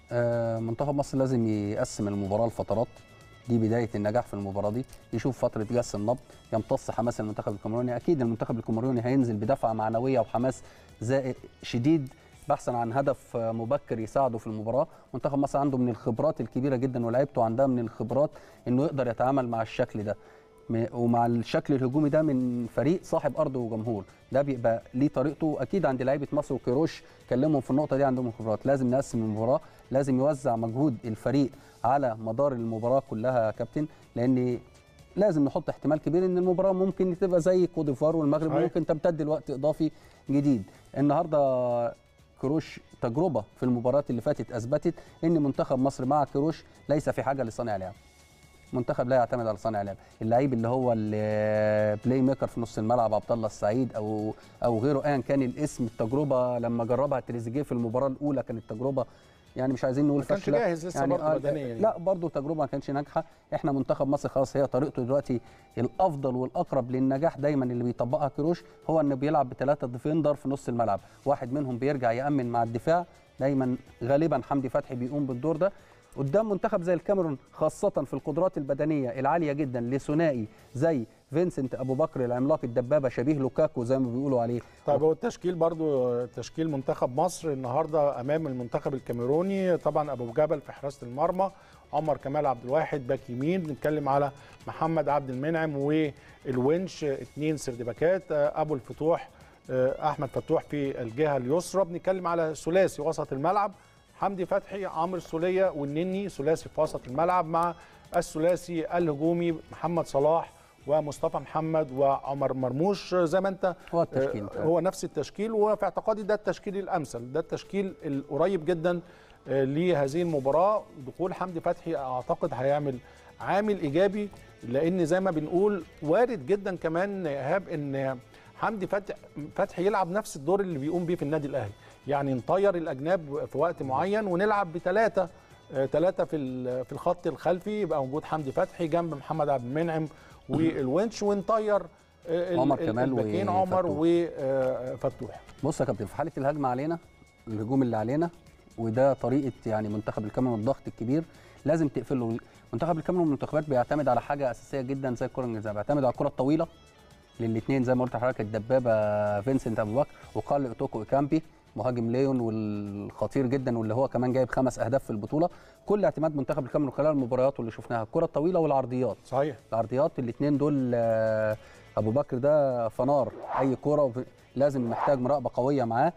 آه، منتخب مصر لازم يقسم المباراه لفترات دي بدايه النجاح في المباراه دي يشوف فتره جس النبض يمتص حماس المنتخب الكاميروني اكيد المنتخب الكاميروني هينزل بدفعه معنويه وحماس زائد شديد بحثا عن هدف آه، مبكر يساعده في المباراه منتخب مصر عنده من الخبرات الكبيره جدا ولاعيبته عندها من الخبرات انه يقدر يتعامل مع الشكل ده م- ومع الشكل الهجومي ده من فريق صاحب ارض وجمهور ده بيبقى ليه طريقته اكيد عند لعيبه مصر وكيروش كلمهم في النقطه دي عندهم خبرات لازم نقسم المباراه لازم يوزع مجهود الفريق على مدار المباراه كلها يا كابتن لان لازم نحط احتمال كبير ان المباراه ممكن تبقى زي كوت ديفوار والمغرب صحيح. ممكن تمتد لوقت اضافي جديد النهارده كروش تجربه في المباريات اللي فاتت اثبتت ان منتخب مصر مع كروش ليس في حاجه لصانع لعب منتخب لا يعتمد على صانع لعب اللعيب اللي هو البلاي ميكر في نص الملعب عبد الله السعيد او او غيره ايا كان الاسم التجربه لما جربها تريزيجيه في المباراه الاولى كانت تجربه يعني مش عايزين نقول ما كانش فاشله جاهز لسه يعني برضه آه، بدنيا يعني. لا برضه تجربه ما كانتش ناجحه احنا منتخب مصر خلاص هي طريقته دلوقتي الافضل والاقرب للنجاح دايما اللي بيطبقها كروش هو انه بيلعب بثلاثه ديفندر في نص الملعب واحد منهم بيرجع يامن مع الدفاع دايما غالبا حمدي فتحي بيقوم بالدور ده قدام منتخب زي الكاميرون خاصة في القدرات البدنية العالية جدا لثنائي زي فينسنت أبو بكر العملاق الدبابة شبيه لوكاكو زي ما بيقولوا عليه طيب هو التشكيل برضو تشكيل منتخب مصر النهارده امام المنتخب الكاميروني طبعا ابو جبل في حراسه المرمى عمر كمال عبد الواحد باك يمين بنتكلم على محمد عبد المنعم والونش اثنين سردباكات ابو الفتوح احمد فتوح في الجهه اليسرى بنتكلم على ثلاثي وسط الملعب حمدي فتحي عمرو السوليه والنني ثلاثي في وسط الملعب مع الثلاثي الهجومي محمد صلاح ومصطفى محمد وعمر مرموش زي ما انت هو التشكيل آه، هو نفس التشكيل وفي اعتقادي ده التشكيل الامثل ده التشكيل القريب جدا آه، لهذه المباراه دخول حمدي فتحي اعتقد هيعمل عامل ايجابي لان زي ما بنقول وارد جدا كمان يا ايهاب ان حمدي فتح فتحي يلعب نفس الدور اللي بيقوم بيه في النادي الاهلي يعني نطير الاجناب في وقت معين ونلعب بثلاثه ثلاثه في ال- في الخط الخلفي يبقى موجود حمدي فتحي جنب محمد عبد المنعم والونش ونطير آه، ال- عمر ال- كمال الباكين وفتوح. عمر وفتوح بص يا كابتن في حاله الهجمه علينا الهجوم اللي علينا وده طريقه يعني منتخب الكاميرون الضغط الكبير لازم تقفله منتخب الكاميرون من المنتخبات بيعتمد على حاجه اساسيه جدا زي الكره الانجليزيه بيعتمد على الكره الطويله للاثنين زي ما قلت لحضرتك الدبابه فينسنت ابو بكر وقال اوتوكو ايكامبي مهاجم ليون والخطير جدا واللي هو كمان جايب خمس اهداف في البطوله كل اعتماد منتخب الكاميرون خلال المباريات اللي شفناها الكره الطويله والعرضيات صحيح العرضيات الاثنين دول آه، ابو بكر ده فنار اي كوره وب- لازم محتاج مراقبه قويه معاه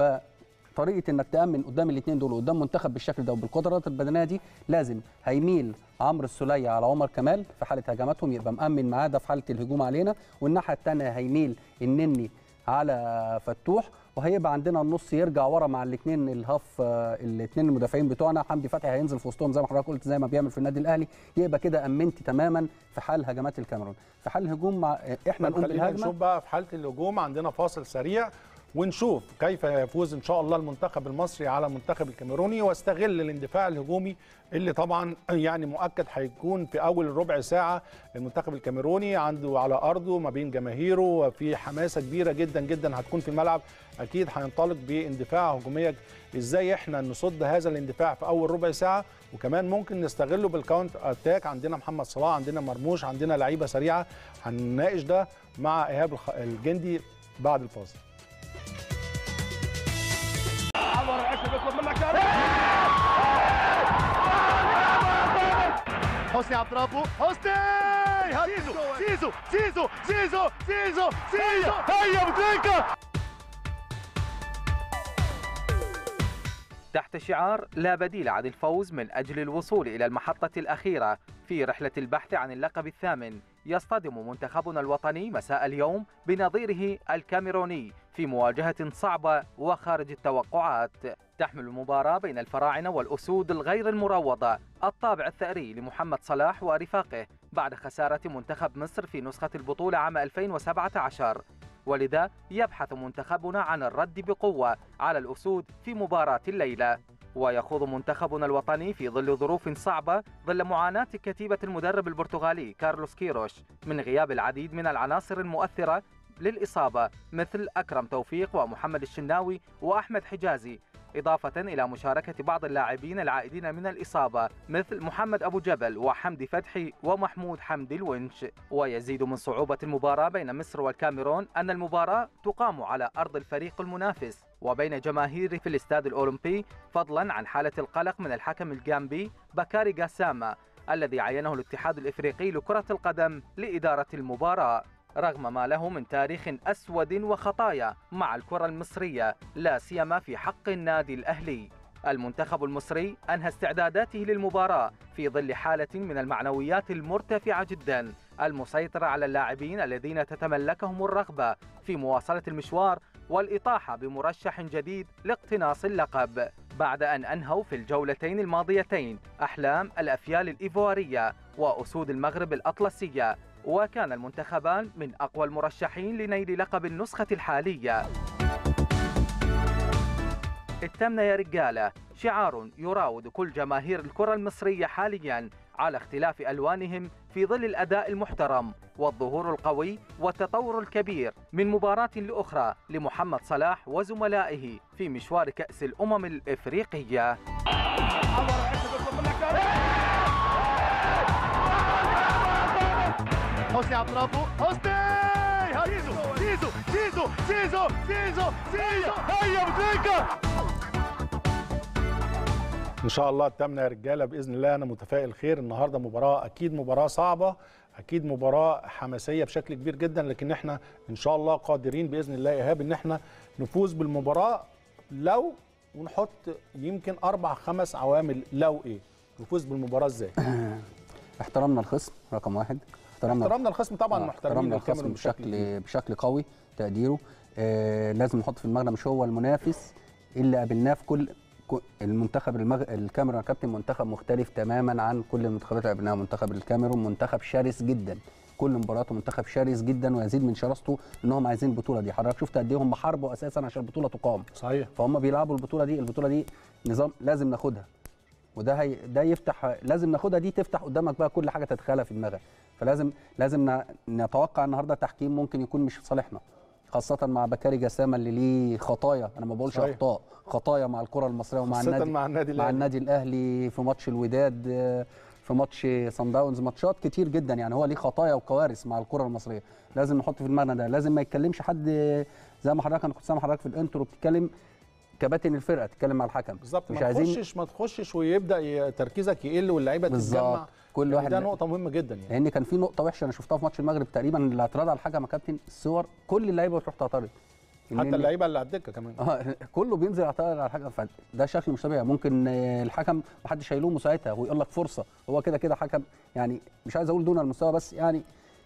فطريقه انك تامن قدام الاثنين دول قدام منتخب بالشكل ده وبالقدرات البدنيه دي لازم هيميل عمرو السوليه على عمر كمال في حاله هجماتهم يبقى مامن معاه ده في حاله الهجوم علينا والناحيه الثانيه هيميل النني على فتوح وهيبقى عندنا النص يرجع ورا مع الاثنين الهاف الاثنين المدافعين بتوعنا حمدي فتحي هينزل في وسطهم زي ما حضرتك قلت زي ما بيعمل في النادي الاهلي يبقى كده امنت تماما في حال هجمات الكاميرون في حال الهجوم مع احنا طب نقوم خلينا بالهجمه نشوف بقى في حاله الهجوم عندنا فاصل سريع ونشوف كيف يفوز ان شاء الله المنتخب المصري على المنتخب الكاميروني واستغل الاندفاع الهجومي اللي طبعا يعني مؤكد هيكون في اول الربع ساعه المنتخب الكاميروني عنده على ارضه ما بين جماهيره وفي حماسه كبيره جدا جدا هتكون في الملعب اكيد هينطلق باندفاع هجوميه ازاي احنا نصد هذا الاندفاع في اول ربع ساعه وكمان ممكن نستغله بالكاونت اتاك عندنا محمد صلاح عندنا مرموش عندنا لعيبه سريعه هنناقش ده مع ايهاب الخ- الجندي بعد الفاصل عمر عشري بيطلب منك كاري حسني عبد ربه حسني زيزو زيزو زيزو زيزو زيزو زيزو هيا بوتريكا تحت شعار لا بديل عن الفوز من أجل الوصول إلى المحطة الأخيرة في رحلة البحث عن اللقب الثامن يصطدم منتخبنا الوطني مساء اليوم بنظيره الكاميروني في مواجهة صعبة وخارج التوقعات تحمل المباراة بين الفراعنة والأسود الغير المروضة الطابع الثأري لمحمد صلاح ورفاقه بعد خسارة منتخب مصر في نسخة البطولة عام 2017 ولذا يبحث منتخبنا عن الرد بقوة على الأسود في مباراة الليلة ويخوض منتخبنا الوطني في ظل ظروف صعبة ظل معاناة كتيبة المدرب البرتغالي كارلوس كيروش من غياب العديد من العناصر المؤثرة للإصابة مثل أكرم توفيق ومحمد الشناوي وأحمد حجازي إضافة إلى مشاركة بعض اللاعبين العائدين من الإصابة مثل محمد أبو جبل وحمدي فتحي ومحمود حمدي الونش ويزيد من صعوبة المباراة بين مصر والكاميرون أن المباراة تقام على أرض الفريق المنافس وبين جماهير في الاستاد الأولمبي فضلا عن حالة القلق من الحكم الجامبي بكاري جاساما الذي عينه الاتحاد الإفريقي لكرة القدم لإدارة المباراة رغم ما له من تاريخ أسود وخطايا مع الكرة المصرية لا سيما في حق النادي الأهلي المنتخب المصري أنهى استعداداته للمباراة في ظل حالة من المعنويات المرتفعة جدا المسيطرة على اللاعبين الذين تتملكهم الرغبة في مواصلة المشوار والإطاحة بمرشح جديد لاقتناص اللقب بعد أن أنهوا في الجولتين الماضيتين أحلام الأفيال الإيفوارية وأسود المغرب الأطلسية وكان المنتخبان من أقوى المرشحين لنيل لقب النسخة الحالية التمنى يا رجالة شعار يراود كل جماهير الكرة المصرية حاليا على اختلاف ألوانهم في ظل الأداء المحترم والظهور القوي والتطور الكبير من مباراة لأخرى لمحمد صلاح وزملائه في مشوار كأس الأمم الإفريقية حسني عبد ربه حسني زيزو زيزو زيزو زيزو زيزو زيزو هيا ابو تريكه ان شاء الله التامنه يا رجاله باذن الله انا متفائل خير النهارده مباراه اكيد مباراه صعبه اكيد مباراه حماسيه بشكل كبير جدا لكن احنا ان شاء الله قادرين باذن الله ايهاب ان احنا نفوز بالمباراه لو ونحط يمكن اربع خمس عوامل لو ايه نفوز بالمباراه ازاي احترمنا الخصم رقم واحد احترمنا احترمنا الخصم طبعا آه، محترمين احترمنا الكاميرون الخصم بشكل كبير. بشكل بشكل قوي تقديره آه لازم نحط في دماغنا مش هو المنافس اللي قابلناه في كل كل- المنتخب المغ... الكاميرون يا كابتن منتخب مختلف تماما عن كل المنتخبات اللي قابلناها منتخب الكاميرون منتخب شرس جدا كل مباراته منتخب شرس جدا ويزيد من شراسته انهم عايزين البطوله دي حضرتك شفت قد ايه هم حاربوا اساسا عشان البطوله تقام صحيح فهم بيلعبوا البطوله دي البطوله دي نظام لازم ناخدها وده هي ده يفتح لازم ناخدها دي تفتح قدامك بقى كل حاجه تتخيلها في دماغك فلازم لازم ن- نتوقع النهارده تحكيم ممكن يكون مش في صالحنا خاصة مع بكاري جسامة اللي ليه خطايا أنا ما بقولش صحيح. أخطاء خطايا مع الكرة المصرية ومع خاصة النادي مع النادي مع الأهلي. النادي الأهلي في ماتش الوداد آه، في ماتش صن داونز ماتشات كتير جدا يعني هو ليه خطايا وكوارث مع الكرة المصرية لازم نحط في دماغنا ده لازم ما يتكلمش حد زي ما حضرتك أنا كنت سامع حضرتك في الانترو بتتكلم كباتن الفرقة تتكلم مع الحكم بالظبط مش ما عايزين تخشش ما تخشش ويبدا ي- تركيزك يقل واللعيبه بالظبط. تتجمع كل يعني واحد ده لا- نقطه مهمه جدا يعني لان كان في نقطه وحشه انا شفتها في ماتش المغرب تقريبا الاعتراض على الحكم يا كابتن الصور كل اللعيبه بتروح تعترض حتى إن- اللعيبه اللي على الدكه كمان اه كله بينزل يعترض على الحكم فده شكل مش طبيعي ممكن آه، الحكم محدش هيلومه ساعتها ويقول لك فرصه هو كده كده حكم يعني مش عايز اقول دون المستوى بس يعني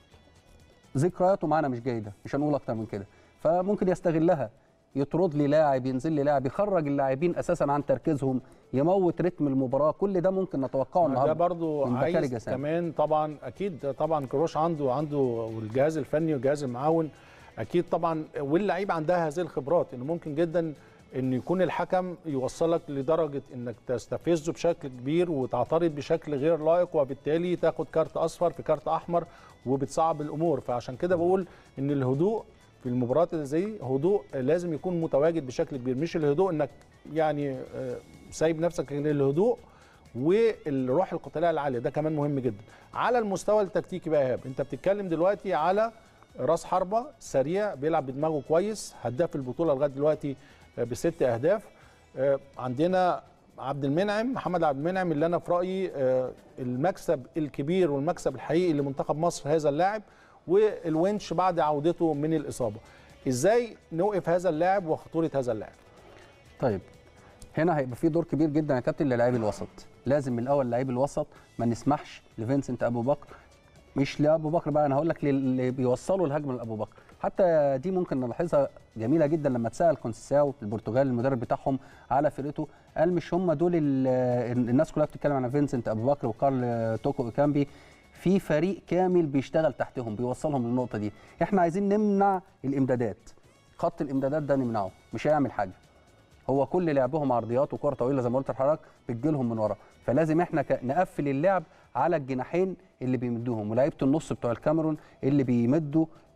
ذكرياته معانا مش جيده مش هنقول اكتر من كده فممكن يستغلها يطرد لي لاعب ينزل لي لاعب يخرج اللاعبين اساسا عن تركيزهم يموت رتم المباراه كل ده ممكن نتوقعه ما النهارده ده برضو من بكاري عايز جسام. كمان طبعا اكيد طبعا كروش عنده عنده والجهاز الفني والجهاز المعاون اكيد طبعا واللعيبه عندها هذه الخبرات انه ممكن جدا ان يكون الحكم يوصلك لدرجه انك تستفزه بشكل كبير وتعترض بشكل غير لائق وبالتالي تاخد كارت اصفر في كارت احمر وبتصعب الامور فعشان كده بقول ان الهدوء في المباريات اللي زي هدوء لازم يكون متواجد بشكل كبير مش الهدوء انك يعني آه، سايب نفسك لكن الهدوء والروح القتاليه العاليه ده كمان مهم جدا على المستوى التكتيكي بقى يا ايهاب انت بتتكلم دلوقتي على راس حربه سريع بيلعب بدماغه كويس هداف البطوله لغايه دلوقتي آه، بست اهداف آه، عندنا عبد المنعم محمد عبد المنعم اللي انا في رايي آه، المكسب الكبير والمكسب الحقيقي لمنتخب مصر هذا اللاعب والونش بعد عودته من الاصابه ازاي نوقف هذا اللاعب وخطوره هذا اللاعب طيب هنا هيبقى في دور كبير جدا يا كابتن للاعبي الوسط لازم من الاول لعيب الوسط ما نسمحش لفينسنت ابو بكر مش لابو بكر بقى انا هقول لك اللي بيوصلوا الهجمه لابو بكر حتى دي ممكن نلاحظها جميله جدا لما اتسال كونسيساو البرتغال المدرب بتاعهم على فرقته قال مش هم دول ال- الناس كلها بتتكلم عن فينسنت ابو بكر وكارل توكو ايكامبي في فريق كامل بيشتغل تحتهم بيوصلهم للنقطه دي احنا عايزين نمنع الامدادات خط الامدادات ده نمنعه مش هيعمل حاجه هو كل لعبهم عرضيات وكره طويله زي ما قلت لحضرتك بتجيلهم من ورا فلازم احنا ك- نقفل اللعب على الجناحين اللي بيمدوهم ولاعيبه النص بتوع الكاميرون اللي بيمدوا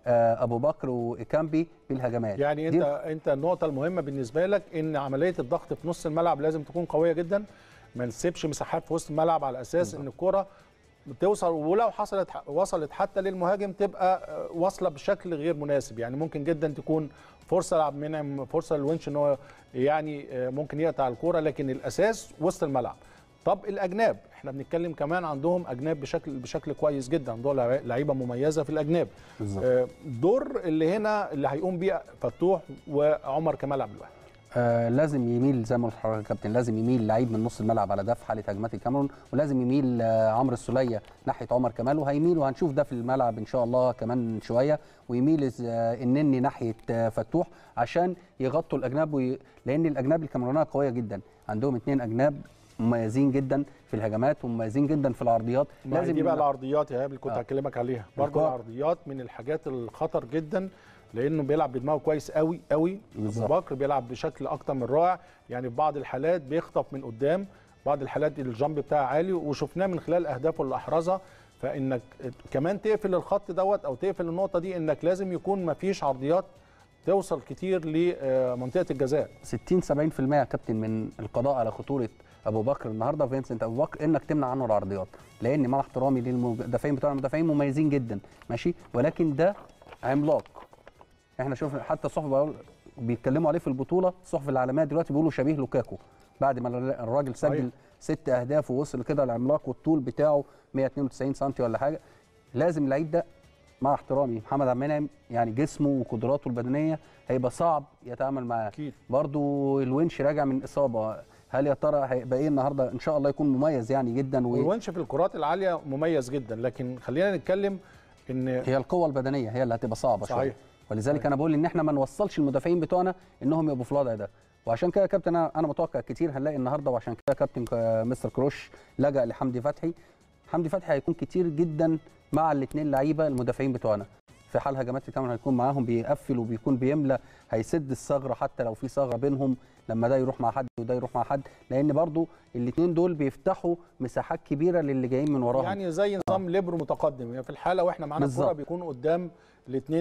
آه، ابو بكر وكامبي بالهجمات يعني دي انت انت النقطه المهمه بالنسبه لك ان عمليه الضغط في نص الملعب لازم تكون قويه جدا ما نسيبش مساحات في وسط الملعب على اساس ان الكره بتوصل ولو حصلت وصلت حتى للمهاجم تبقى آه، واصله بشكل غير مناسب يعني ممكن جدا تكون فرصه لعبد المنعم فرصه للونش ان هو يعني آه، ممكن يقطع الكوره لكن الاساس وسط الملعب طب الاجناب احنا بنتكلم كمان عندهم اجناب بشكل بشكل كويس جدا عندهم لعي- لعيبه مميزه في الاجناب بالظبط. آه، الدور اللي هنا اللي هيقوم بيه فتوح وعمر كمال عبد الواحد آه لازم يميل زي ما قلت لحضرتك يا كابتن لازم يميل لعيب من نص الملعب على ده في حاله هجمات الكاميرون ولازم يميل آه عمرو السوليه ناحيه عمر كمال وهيميل وهنشوف ده في الملعب ان شاء الله كمان شويه ويميل آه النني ناحيه آه فتوح عشان يغطوا الاجناب وي... لان الاجناب الكاميرونيه قويه جدا عندهم اثنين اجناب مميزين جدا في الهجمات ومميزين جدا في العرضيات لازم دي بقى العرضيات يا هابل كنت آه. هكلمك عليها برضه الكرة. العرضيات من الحاجات الخطر جدا لانه بيلعب بدماغه كويس قوي قوي بالظبط. ابو بكر بيلعب بشكل اكتر من رائع يعني في بعض الحالات بيخطف من قدام بعض الحالات الجامب بتاعه عالي وشفناه من خلال اهدافه اللي احرزها فانك كمان تقفل الخط دوت او تقفل النقطه دي انك لازم يكون ما فيش عرضيات توصل كتير لمنطقه الجزاء 60 70% يا كابتن من القضاء على خطوره ابو بكر النهارده فينسنت ابو بكر انك تمنع عنه العرضيات لان مع احترامي للمدافعين بتوعنا المدافعين مميزين جدا ماشي ولكن ده عملاق احنا شوفنا حتى الصحف بيقول- بيتكلموا عليه في البطوله الصحف العالميه دلوقتي بيقولوا شبيه لوكاكو بعد ما الراجل سجل صحيح. ست اهداف ووصل كده العملاق والطول بتاعه 192 سم ولا حاجه لازم اللعيب ده مع احترامي محمد عبد المنعم يعني جسمه وقدراته البدنيه هيبقى صعب يتعامل معاه اكيد برضو الونش راجع من اصابه هل يا ترى هيبقى ايه النهارده ان شاء الله يكون مميز يعني جدا وهي والونش في الكرات العاليه مميز جدا لكن خلينا نتكلم ان القوه البدنيه هي اللي هتبقى صعبه صحيح. شويه ولذلك انا بقول ان احنا ما نوصلش المدافعين بتوعنا انهم يبقوا في الوضع ده وعشان كده يا كابتن انا انا متوقع كتير هنلاقي النهارده وعشان كده كابتن ك- مستر كروش لجأ لحمدي فتحي حمدي فتحي هيكون كتير جدا مع الاثنين لعيبه المدافعين بتوعنا في حال هجمات الكاميرا هيكون معاهم بيقفل وبيكون بيملى هيسد الثغره حتى لو في ثغره بينهم لما ده يروح مع حد وده يروح مع حد لان برضو الاثنين دول بيفتحوا مساحات كبيره للي جايين من وراهم يعني زي نظام ليبرو متقدم يعني في الحاله واحنا معانا الكوره بالظبط. بيكون قدام الاثنين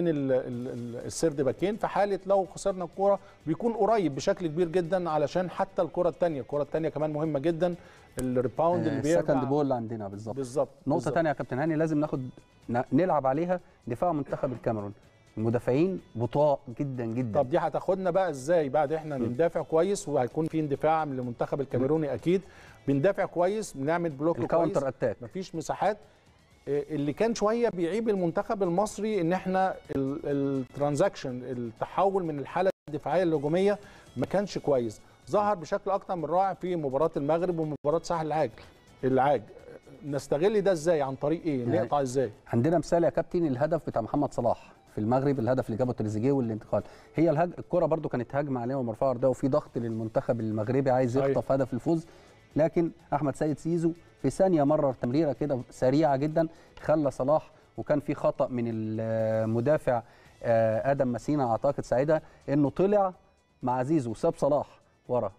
السرد باكين في حاله لو خسرنا الكوره بيكون قريب بشكل كبير جدا علشان حتى الكره الثانيه الكره الثانيه كمان مهمه جدا الريباوند اللي بيرجع السكند بول اللي عندنا بالظبط بالظبط نقطة بالظبط. تانية يا كابتن هاني لازم ناخد ن- نلعب عليها دفاع منتخب الكاميرون المدافعين بطاء جدا جدا طب دي هتاخدنا بقى ازاي بعد احنا بندافع كويس وهيكون في اندفاع من المنتخب الكاميروني اكيد بندافع كويس بنعمل بلوك كويس الكاونتر اتاك مفيش مساحات إيه اللي كان شويه بيعيب المنتخب المصري ان احنا الترانزاكشن التحول من الحاله الدفاعيه للهجوميه ما كانش كويس ظهر بشكل اكتر من رائع في مباراه المغرب ومباراه ساحل العاج العاج نستغل ده ازاي عن طريق ايه يعني- نقطع ازاي عندنا مثال يا كابتن الهدف بتاع محمد صلاح في المغرب الهدف اللي جابه تريزيجيه والانتقال هي الهج... الكره برده كانت هجمه عليه ومرفوعه ده وفي ضغط للمنتخب المغربي عايز صحيح. يخطف هدف الفوز لكن احمد سيد زيزو في ثانيه مرر تمريره كده سريعه جدا خلى صلاح وكان في خطا من المدافع آه، ادم مسينا اعتقد ساعتها انه طلع مع زيزو وساب صلاح ورا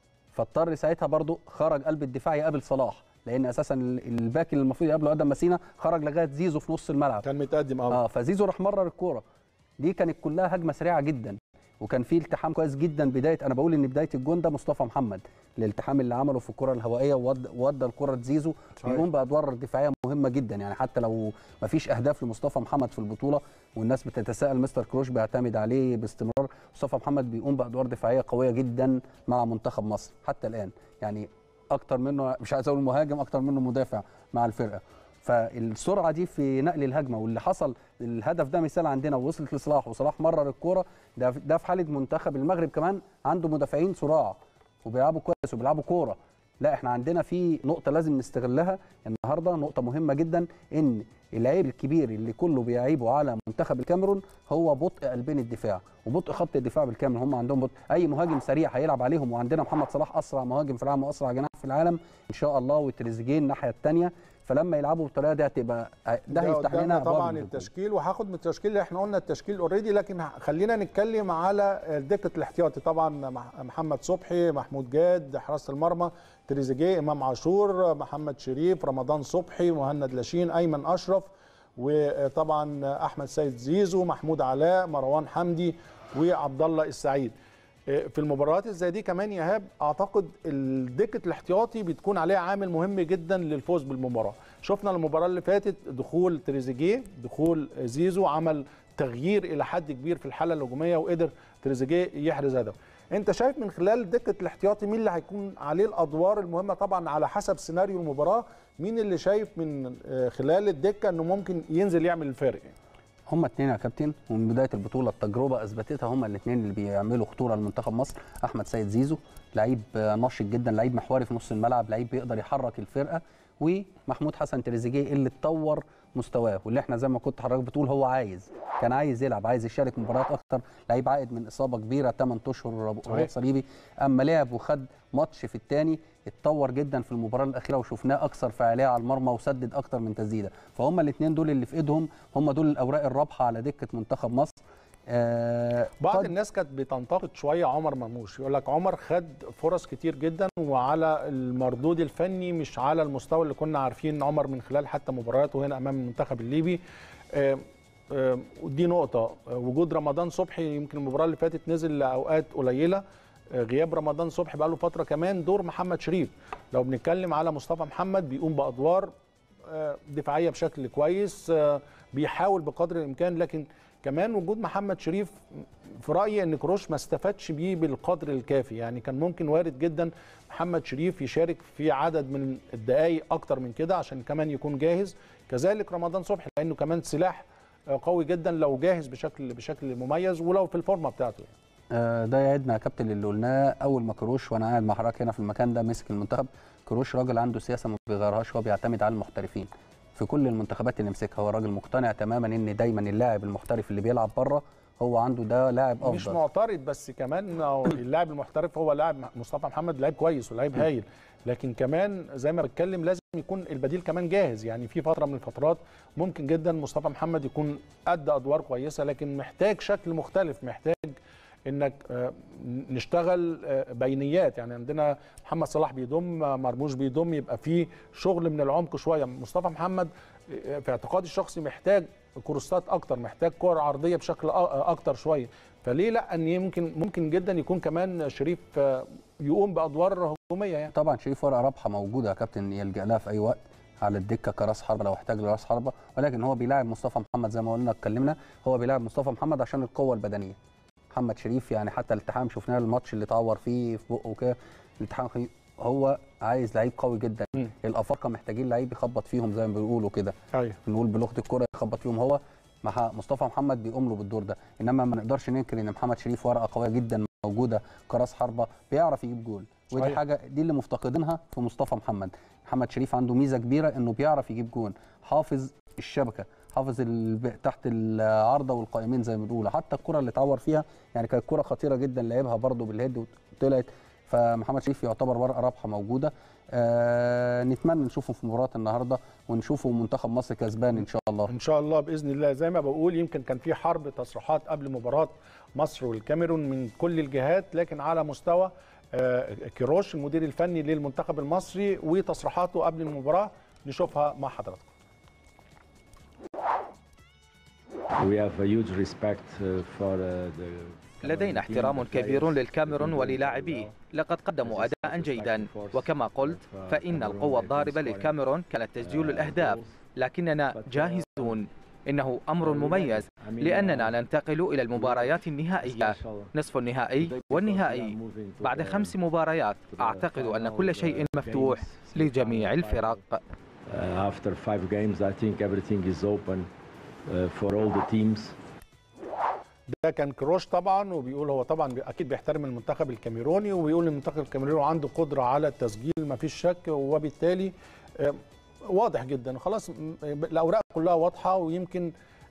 فاضطر ساعتها برضو خرج قلب الدفاع يقابل صلاح لان اساسا الباك اللي المفروض يقابله ادم مسينا خرج لغايه زيزو في نص الملعب كان متقدم اه اه فزيزو راح مرر الكوره دي كانت كلها هجمه سريعه جدا وكان في التحام كويس جدا بدايه انا بقول ان بدايه الجون ده مصطفى محمد الالتحام اللي عمله في الكره الهوائيه وود- وودى الكره لزيزو صحيح. بيقوم بادوار دفاعيه مهمه جدا يعني حتى لو ما فيش اهداف لمصطفى محمد في البطوله والناس بتتساءل مستر كروش بيعتمد عليه باستمرار مصطفى محمد بيقوم بادوار دفاعيه قويه جدا مع منتخب مصر حتى الان يعني اكتر منه مش عايز اقول مهاجم اكتر منه مدافع مع الفرقه فالسرعه دي في نقل الهجمه واللي حصل الهدف ده مثال عندنا ووصلت لصلاح وصلاح مرر الكوره ده ده في حاله منتخب المغرب كمان عنده مدافعين صراع وبيلعبوا كويس وبيلعبوا كوره لا احنا عندنا في نقطه لازم نستغلها النهارده نقطه مهمه جدا ان العيب الكبير اللي كله بيعيبه على منتخب الكاميرون هو بطء قلبين الدفاع وبطء خط الدفاع بالكامل هم عندهم بطء اي مهاجم سريع هيلعب عليهم وعندنا محمد صلاح اسرع مهاجم في العالم واسرع جناح في العالم ان شاء الله وتريزيجيه الناحيه الثانيه فلما يلعبوا بالطريقه دي هتبقى ده هيفتح قدامنا لنا أبواب طبعا الهجوم. التشكيل وهاخد من التشكيل اللي احنا قلنا التشكيل اوريدي لكن ه- خلينا نتكلم على دكه الاحتياطي طبعا مح- محمد صبحي محمود جاد حراسه المرمى تريزيجيه امام عاشور محمد شريف رمضان صبحي مهند لاشين ايمن اشرف وطبعا احمد سيد زيزو محمود علاء مروان حمدي وعبد الله السعيد في المباريات زي دي كمان يا ايهاب اعتقد الدكه الاحتياطي بتكون عليها عامل مهم جدا للفوز بالمباراه شفنا المباراه اللي فاتت دخول تريزيجيه دخول زيزو عمل تغيير الى حد كبير في الحاله الهجوميه وقدر تريزيجيه يحرز هدف انت شايف من خلال دكه الاحتياطي مين اللي هيكون عليه الادوار المهمه طبعا على حسب سيناريو المباراه مين اللي شايف من خلال الدكه انه ممكن ينزل يعمل الفارق يعني. هما اتنين يا كابتن ومن بدايه البطوله التجربه اثبتتها هما الاثنين اللي بيعملوا خطوره لمنتخب مصر احمد سيد زيزو لعيب نشط جدا لعيب محوري في نص الملعب لعيب بيقدر يحرك الفرقه ومحمود حسن تريزيجيه اللي اتطور مستواه واللي احنا زي ما كنت حضرتك بتقول هو عايز كان عايز يلعب عايز يشارك مباريات اكتر لعيب عائد من اصابه كبيره 8 اشهر رباط صليبي اما لعب وخد ماتش في الثاني اتطور جدا في المباراه الاخيره وشفناه اكثر فعاليه على المرمى وسدد اكتر من تسديده فهم الاثنين دول اللي في ايدهم هم دول الاوراق الرابحه على دكه منتخب مصر آه بعض الناس كانت بتنتقد شويه عمر مرموش يقول لك عمر خد فرص كتير جدا وعلى المردود الفني مش على المستوى اللي كنا عارفين عمر من خلال حتى مبارياته هنا امام المنتخب الليبي آه آه ودي نقطه وجود رمضان صبحي يمكن المباراه اللي فاتت نزل لاوقات قليله غياب رمضان صبحي بقى له فتره كمان دور محمد شريف لو بنتكلم على مصطفى محمد بيقوم بادوار دفاعيه بشكل كويس بيحاول بقدر الامكان لكن كمان وجود محمد شريف في رايي ان كروش ما استفادش بيه بالقدر الكافي يعني كان ممكن وارد جدا محمد شريف يشارك في عدد من الدقائق اكتر من كده عشان كمان يكون جاهز كذلك رمضان صبحي لانه كمان سلاح قوي جدا لو جاهز بشكل بشكل مميز ولو في الفورمه بتاعته يعني. ده يعدنا يا كابتن اللي قلناه اول ما كروش وانا قاعد مع حضرتك هنا في المكان ده مسك المنتخب كروش راجل عنده سياسه ما بيغيرهاش هو بيعتمد على المحترفين في كل المنتخبات اللي مسكها هو راجل مقتنع تماما ان دايما اللاعب المحترف اللي بيلعب بره هو عنده ده لاعب افضل مش معترض بس كمان اللاعب المحترف هو لاعب مصطفى محمد لاعب كويس ولاعب هايل لكن كمان زي ما بتكلم لازم يكون البديل كمان جاهز يعني في فتره من الفترات ممكن جدا مصطفى محمد يكون ادى ادوار كويسه لكن محتاج شكل مختلف محتاج انك نشتغل بينيات يعني عندنا محمد صلاح بيضم مرموش بيضم يبقى في شغل من العمق شويه مصطفى محمد في اعتقادي الشخصي محتاج كروسات اكتر محتاج كور عرضيه بشكل اكتر شويه فليه لا ان يمكن ممكن جدا يكون كمان شريف يقوم بادوار هجوميه يعني طبعا شريف ورقه رابحه موجوده يا كابتن يلجا لها في اي وقت على الدكه كراس حربه لو احتاج لراس حربه ولكن هو بيلاعب مصطفى محمد زي ما قلنا اتكلمنا هو بيلاعب مصطفى محمد عشان القوه البدنيه محمد شريف يعني حتى الالتحام شفناه الماتش اللي اتعور فيه في بقه كده الالتحام هو عايز لعيب قوي جدا م. الافارقه محتاجين لعيب يخبط فيهم زي ما بيقولوا كده ايوه بنقول بلغه الكوره يخبط فيهم هو مع مصطفى محمد بيقوم له بالدور ده انما ما نقدرش ننكر ان محمد شريف ورقه قويه جدا موجوده كراس حربه بيعرف يجيب جول ودي أيوة. حاجه دي اللي مفتقدينها في مصطفى محمد محمد شريف عنده ميزه كبيره انه بيعرف يجيب جول حافظ الشبكه حافظ تحت العارضه والقائمين زي ما بيقولوا حتى الكره اللي اتعور فيها يعني كانت كره خطيره جدا لعبها برده بالهيد وطلعت فمحمد شريف يعتبر ورقه رابحه موجوده آه نتمنى نشوفه في مباراه النهارده ونشوفه منتخب مصر كسبان ان شاء الله ان شاء الله باذن الله زي ما بقول يمكن كان في حرب تصريحات قبل مباراه مصر والكاميرون من كل الجهات لكن على مستوى آه كيروش المدير الفني للمنتخب المصري وتصريحاته قبل المباراه نشوفها مع حضراتكم We have a huge respect for the لدينا احترام كبير للكاميرون وللاعبيه لقد قدموا أداء جيدا وكما قلت فإن القوة الضاربة للكاميرون كانت تسجيل الأهداف لكننا جاهزون إنه أمر مميز لأننا ننتقل إلى المباريات النهائية نصف النهائي والنهائي بعد خمس مباريات أعتقد أن كل شيء مفتوح لجميع الفرق After five games, I think everything is open for all the teams. ده كان كروش طبعا وبيقول هو طبعا اكيد بيحترم المنتخب الكاميروني وبيقول المنتخب الكاميروني عنده قدره على التسجيل ما فيش شك وبالتالي واضح جدا خلاص الاوراق كلها واضحه ويمكن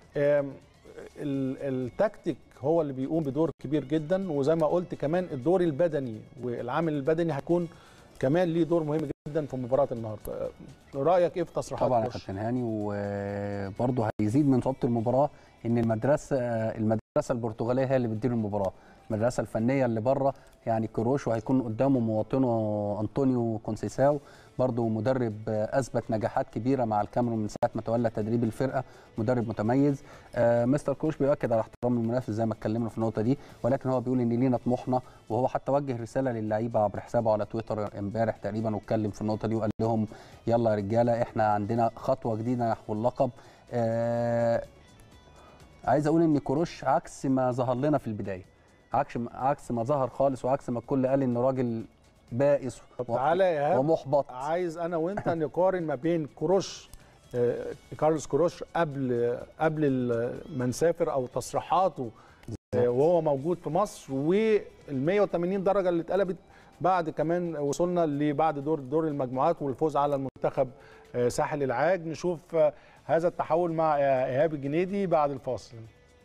التكتيك هو اللي بيقوم بدور كبير جدا وزي ما قلت كمان الدور البدني والعامل البدني هيكون كمان ليه دور مهم جدا في مباراه النهارده رايك ايه في تصريحات طبعا يا كابتن هاني وبرضه هيزيد من صعوبه المباراه ان المدرسه المدرسه المدرسه البرتغاليه هي اللي بتدير المباراه المدرسه الفنيه اللي بره يعني كروش وهيكون قدامه مواطنه انطونيو كونسيساو برضه مدرب آه، اثبت نجاحات كبيره مع الكاميرون من ساعه ما تولى تدريب الفرقه مدرب متميز آه، مستر كروش بيؤكد على احترام المنافس زي ما اتكلمنا في النقطه دي ولكن هو بيقول ان لينا طموحنا وهو حتى وجه رساله للعيبه عبر حسابه على تويتر امبارح تقريبا واتكلم في النقطه دي وقال لهم يلا يا رجاله احنا عندنا خطوه جديده نحو اللقب آه، عايز اقول ان كروش عكس ما ظهر لنا في البدايه عكس عكس ما ظهر خالص وعكس ما الكل قال ان راجل بائس طب و- تعالى يا إيهاب. ومحبط عايز انا وانت نقارن ما بين كروش آه، كارلوس كروش قبل قبل ال- ما نسافر او تصريحاته آه، وهو موجود في مصر وال 180 درجه اللي اتقلبت بعد كمان وصلنا لبعد دور دور المجموعات والفوز على المنتخب آه، ساحل العاج نشوف آه، هذا التحول مع آه، ايهاب الجنيدي بعد الفاصل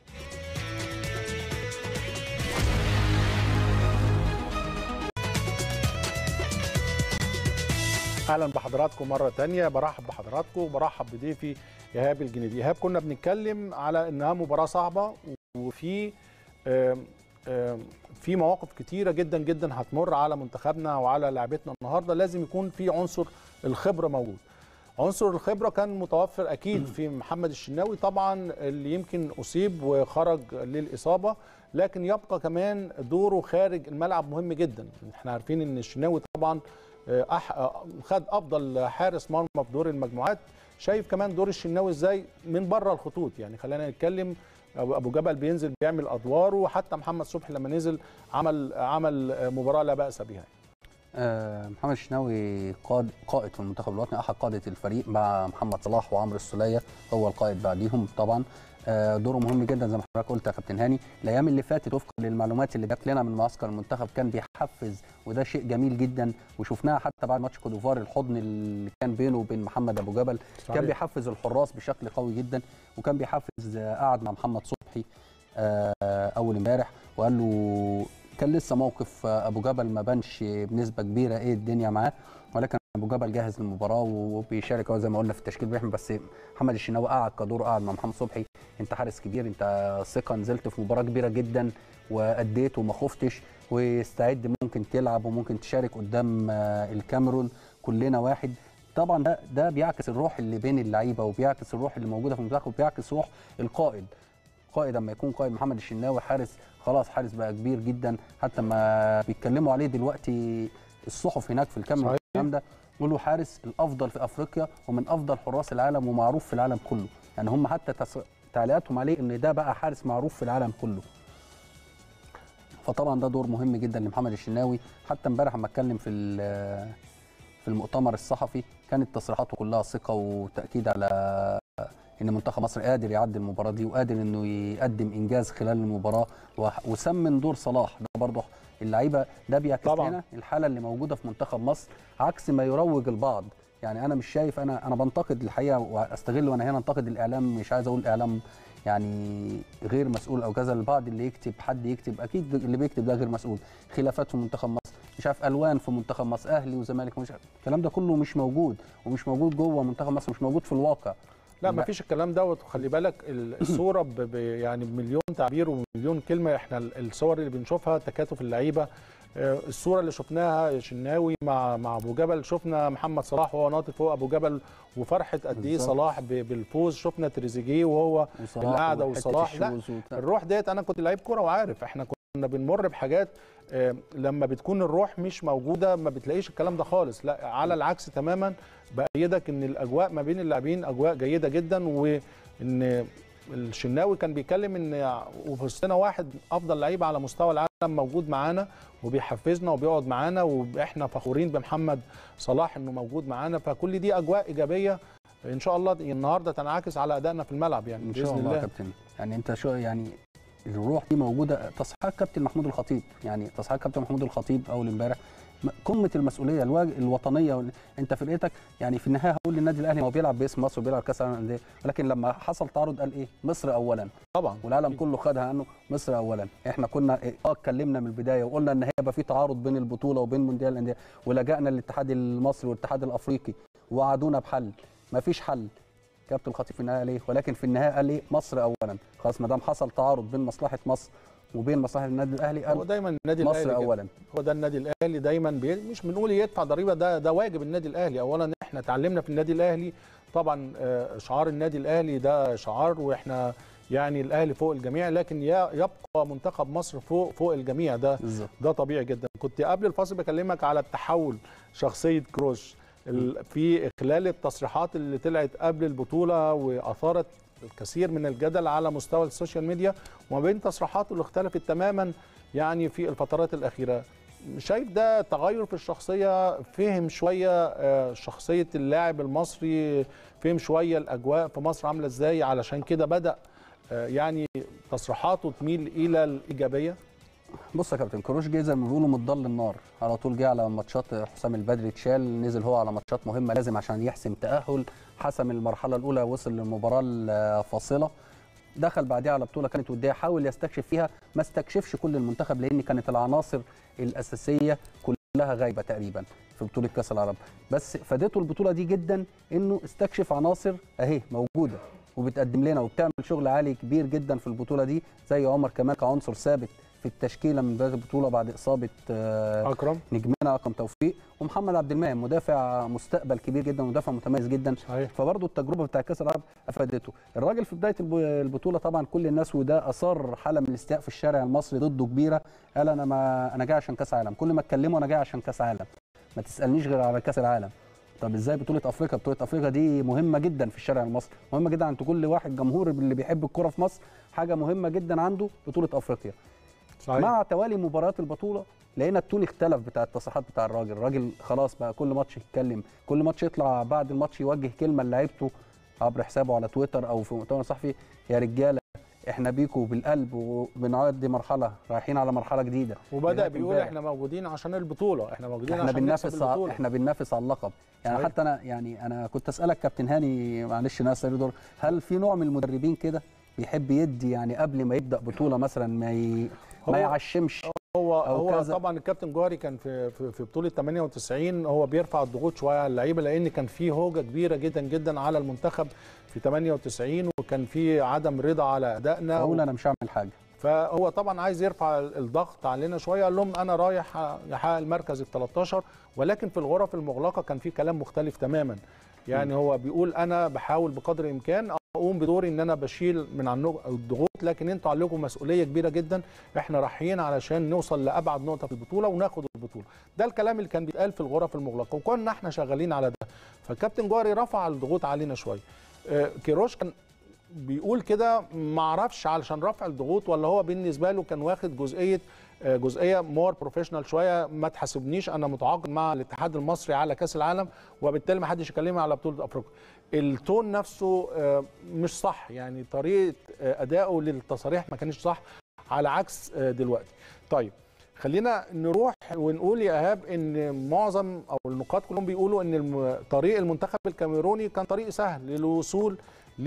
اهلا بحضراتكم مره تانية برحب بحضراتكم وبرحب بضيفي ايهاب الجنيدي ايهاب كنا بنتكلم على انها مباراه صعبه وفي آم، آم، في مواقف كتيره جدا جدا هتمر على منتخبنا وعلى لعبتنا النهارده لازم يكون في عنصر الخبره موجود عنصر الخبره كان متوفر اكيد في محمد الشناوي طبعا اللي يمكن اصيب وخرج للاصابه لكن يبقى كمان دوره خارج الملعب مهم جدا احنا عارفين ان الشناوي طبعا أح... خد افضل حارس مرمى في دور المجموعات شايف كمان دور الشناوي ازاي من بره الخطوط يعني خلينا نتكلم أبو ابو جبل بينزل بيعمل ادواره وحتى محمد صبحي لما نزل عمل عمل مباراه لا باس بها آه، محمد الشناوي قائد قائد في المنتخب الوطني احد قاده الفريق مع محمد صلاح وعمرو السوليه هو القائد بعديهم طبعا آه، دوره مهم جدا زي ما حضرتك قلت يا كابتن هاني الايام اللي فاتت وفقا للمعلومات اللي جات لنا من معسكر المنتخب كان بيحفز وده شيء جميل جدا وشفناها حتى بعد ماتش كودوفار الحضن اللي كان بينه وبين محمد ابو جبل صحيح. كان بيحفز الحراس بشكل قوي جدا وكان بيحفز آه، قعد مع محمد صبحي آه، اول امبارح وقال له كان لسه موقف آه، ابو جبل ما بانش بنسبه كبيره ايه الدنيا معاه ولكن ابو جبل جاهز للمباراه وبيشارك هو زي ما قلنا في التشكيل بيحمل بس محمد الشناوي قعد كدور قعد مع محمد صبحي انت حارس كبير انت ثقه نزلت في مباراه كبيره جدا واديت وما خفتش واستعد ممكن تلعب وممكن تشارك قدام آه، الكاميرون كلنا واحد طبعا ده ده بيعكس الروح اللي بين اللعيبه وبيعكس الروح اللي موجوده في المنتخب وبيعكس روح القائد قائد اما يكون قائد محمد الشناوي حارس خلاص حارس بقى كبير جدا حتى ما بيتكلموا عليه دلوقتي الصحف هناك في الكاميرا صحيح. والكلام ده يقولوا حارس الافضل في افريقيا ومن افضل حراس العالم ومعروف في العالم كله يعني هم حتى تس... تعليقاتهم عليه ان ده بقى حارس معروف في العالم كله فطبعا ده دور مهم جدا لمحمد الشناوي حتى امبارح لما اتكلم في ال- في المؤتمر الصحفي كانت تصريحاته كلها ثقه وتاكيد على ان منتخب مصر قادر يعدي المباراه دي وقادر انه يقدم انجاز خلال المباراه وح- وسمن دور صلاح ده برضه اللعيبه ده بيعكس طبعاً. لنا الحاله اللي موجوده في منتخب مصر عكس ما يروج البعض يعني انا مش شايف انا انا بنتقد الحقيقه واستغل وانا هنا انتقد الاعلام مش عايز اقول اعلام يعني غير مسؤول او كذا البعض اللي يكتب حد يكتب اكيد اللي بيكتب ده غير مسؤول خلافات في منتخب مصر مش عارف الوان في منتخب مصر اهلي وزمالك مش عارف. الكلام ده كله مش موجود ومش موجود جوه منتخب مصر مش موجود في الواقع لا ما فيش الكلام دوت وخلي بالك ال- الصوره ب ب يعني بمليون تعبير ومليون كلمه احنا ال- الصور اللي بنشوفها تكاتف اللعيبه آه، الصوره اللي شفناها شناوي مع مع ابو جبل شفنا محمد صلاح وهو ناطط فوق ابو جبل وفرحه قد ايه بالظبط. صلاح ب- بالفوز شفنا تريزيجيه وهو وصلاح القعده وحتة وصلاح لا الشوز وبتاع. الروح ديت انا كنت لعيب كوره وعارف احنا كنا بنمر بحاجات آه، لما بتكون الروح مش موجوده ما بتلاقيش الكلام ده خالص لا على العكس تماما بايدك ان الاجواء ما بين اللاعبين اجواء جيده جدا وان الشناوي كان بيتكلم ان وفي وسطنا واحد افضل لعيب على مستوى العالم موجود معانا وبيحفزنا وبيقعد معانا واحنا فخورين بمحمد صلاح انه موجود معانا فكل دي اجواء ايجابيه ان شاء الله النهارده تنعكس على ادائنا في الملعب يعني ان شاء باذن الله يا الله كابتن يعني انت شو يعني الروح دي موجوده تصحيحات كابتن محمود الخطيب يعني تصحيحات كابتن محمود الخطيب اول امبارح م- قمه المسؤوليه الواج... الوطنيه وال... انت فرقتك يعني في النهايه هقول للنادي الاهلي هو بيلعب باسم مصر وبيلعب كاس العالم للانديه ولكن لما حصل تعارض قال ايه مصر اولا طبعا والعالم كله خدها عنه مصر اولا احنا كنا اه اتكلمنا من البدايه وقلنا ان هيبقى في تعارض بين البطوله وبين مونديال الانديه ولجأنا للاتحاد المصري والاتحاد الافريقي ووعدونا بحل مفيش حل كابتن الخطيب في النهايه قال ايه ولكن في النهايه قال ايه مصر اولا خلاص ما دام حصل تعارض بين مصلحه مصر وبين مصلحه النادي الاهلي هو قال دايما النادي مصر الاهلي كده. اولا هو ده النادي الاهلي دايما بي... مش بنقول يدفع ضريبه ده ده واجب النادي الاهلي اولا احنا اتعلمنا في النادي الاهلي طبعا آه، شعار النادي الاهلي ده شعار واحنا يعني الاهلي فوق الجميع لكن ي- يبقى منتخب مصر فوق فوق الجميع ده بالظبط ده طبيعي جدا كنت قبل الفاصل بكلمك على التحول شخصيه كروش ال- في خلال التصريحات اللي طلعت قبل البطوله واثارت الكثير من الجدل على مستوى السوشيال ميديا وما بين تصريحاته اللي اختلفت تماما يعني في الفترات الاخيره شايف ده تغير في الشخصيه فهم شويه آه، شخصيه اللاعب المصري فهم شويه الاجواء في مصر عامله ازاي علشان كده بدا آه، يعني تصريحاته تميل الى الايجابيه بص يا كابتن كروش جه زي ما بيقولوا متضل النار على طول جه على ماتشات حسام البدري اتشال نزل هو على ماتشات مهمه لازم عشان يحسم تاهل حسم المرحله الاولى وصل للمباراه الفاصله دخل بعديها على بطوله كانت وديه حاول يستكشف فيها ما استكشفش كل المنتخب لان كانت العناصر الاساسيه كلها غايبه تقريبا في بطوله كاس العرب بس فادته البطوله دي جدا انه استكشف عناصر اهي موجوده وبتقدم لنا وبتعمل شغل عالي كبير جدا في البطوله دي زي عمر كمان كعنصر ثابت في التشكيله من بدايه البطوله بعد اصابه آه، اكرم نجمنا اكرم توفيق ومحمد عبد المنعم مدافع مستقبل كبير جدا مدافع متميز جدا صحيح فبرضه التجربه بتاع كاس العرب افادته الراجل في بدايه الب- البطوله طبعا كل الناس وده اثار حاله من الاستياء في الشارع المصري ضده كبيره قال انا ما انا جاي عشان كاس عالم كل ما اتكلموا انا جاي عشان كاس عالم ما تسالنيش غير على كاس العالم طب ازاي بطوله افريقيا بطوله افريقيا دي مهمه جدا في الشارع المصري مهمه جدا عند كل واحد جمهور اللي بيحب الكره في مصر حاجه مهمه جدا عنده بطوله افريقيا صحيح مع توالي مباريات البطوله لقينا التون اختلف بتاع التصريحات بتاع الراجل الراجل خلاص بقى كل ماتش يتكلم كل ماتش يطلع بعد الماتش يوجه كلمه لعيبته عبر حسابه على تويتر او في مؤتمر صحفي يا رجاله احنا بيكوا بالقلب وبنعدي مرحله رايحين على مرحله جديده وبدا لغاية بيقول امبارح. احنا موجودين عشان البطوله احنا موجودين احنا عشان بننافس نكسب ع- البطوله احنا بننافس على اللقب يعني صحيح. حتى انا يعني انا كنت اسالك كابتن هاني معلش ناس دور هل في نوع من المدربين كده بيحب يدي يعني قبل ما يبدا بطوله مثلا ما ي... هو- ما يعشمش هو أو هو كذا. طبعا الكابتن جوهري كان في في, في بطوله 98 هو بيرفع الضغوط شويه على اللعيبه لان كان في هوجه كبيره جدا جدا على المنتخب في 98 وكان في عدم رضا على ادائنا اقول انا مش هعمل حاجه فهو طبعا عايز يرفع الضغط علينا شويه قال لهم انا رايح يحقق المركز ال 13 ولكن في الغرف المغلقه كان في كلام مختلف تماما يعني هو بيقول انا بحاول بقدر الامكان اقوم بدوري ان انا بشيل من عنكم الضغوط لكن انتوا عليكم مسؤوليه كبيره جدا احنا رايحين علشان نوصل لابعد نقطه في البطوله وناخد البطوله ده الكلام اللي كان بيتقال في الغرف المغلقه وكنا احنا شغالين على ده فالكابتن جوهري رفع الضغوط علينا شويه آه، كيروش كان بيقول كده ما اعرفش علشان رفع الضغوط ولا هو بالنسبه له كان واخد جزئيه آه، جزئيه مور بروفيشنال شويه ما تحاسبنيش انا متعاقد مع الاتحاد المصري على كاس العالم وبالتالي ما حدش يكلمني على بطوله افريقيا التون نفسه آه، مش صح يعني طريقه آه، ادائه للتصاريح ما كانش صح على عكس آه، دلوقتي طيب خلينا نروح ونقول يا ايهاب ان معظم او النقاد كلهم بيقولوا ان الم- طريق المنتخب الكاميروني كان طريق سهل للوصول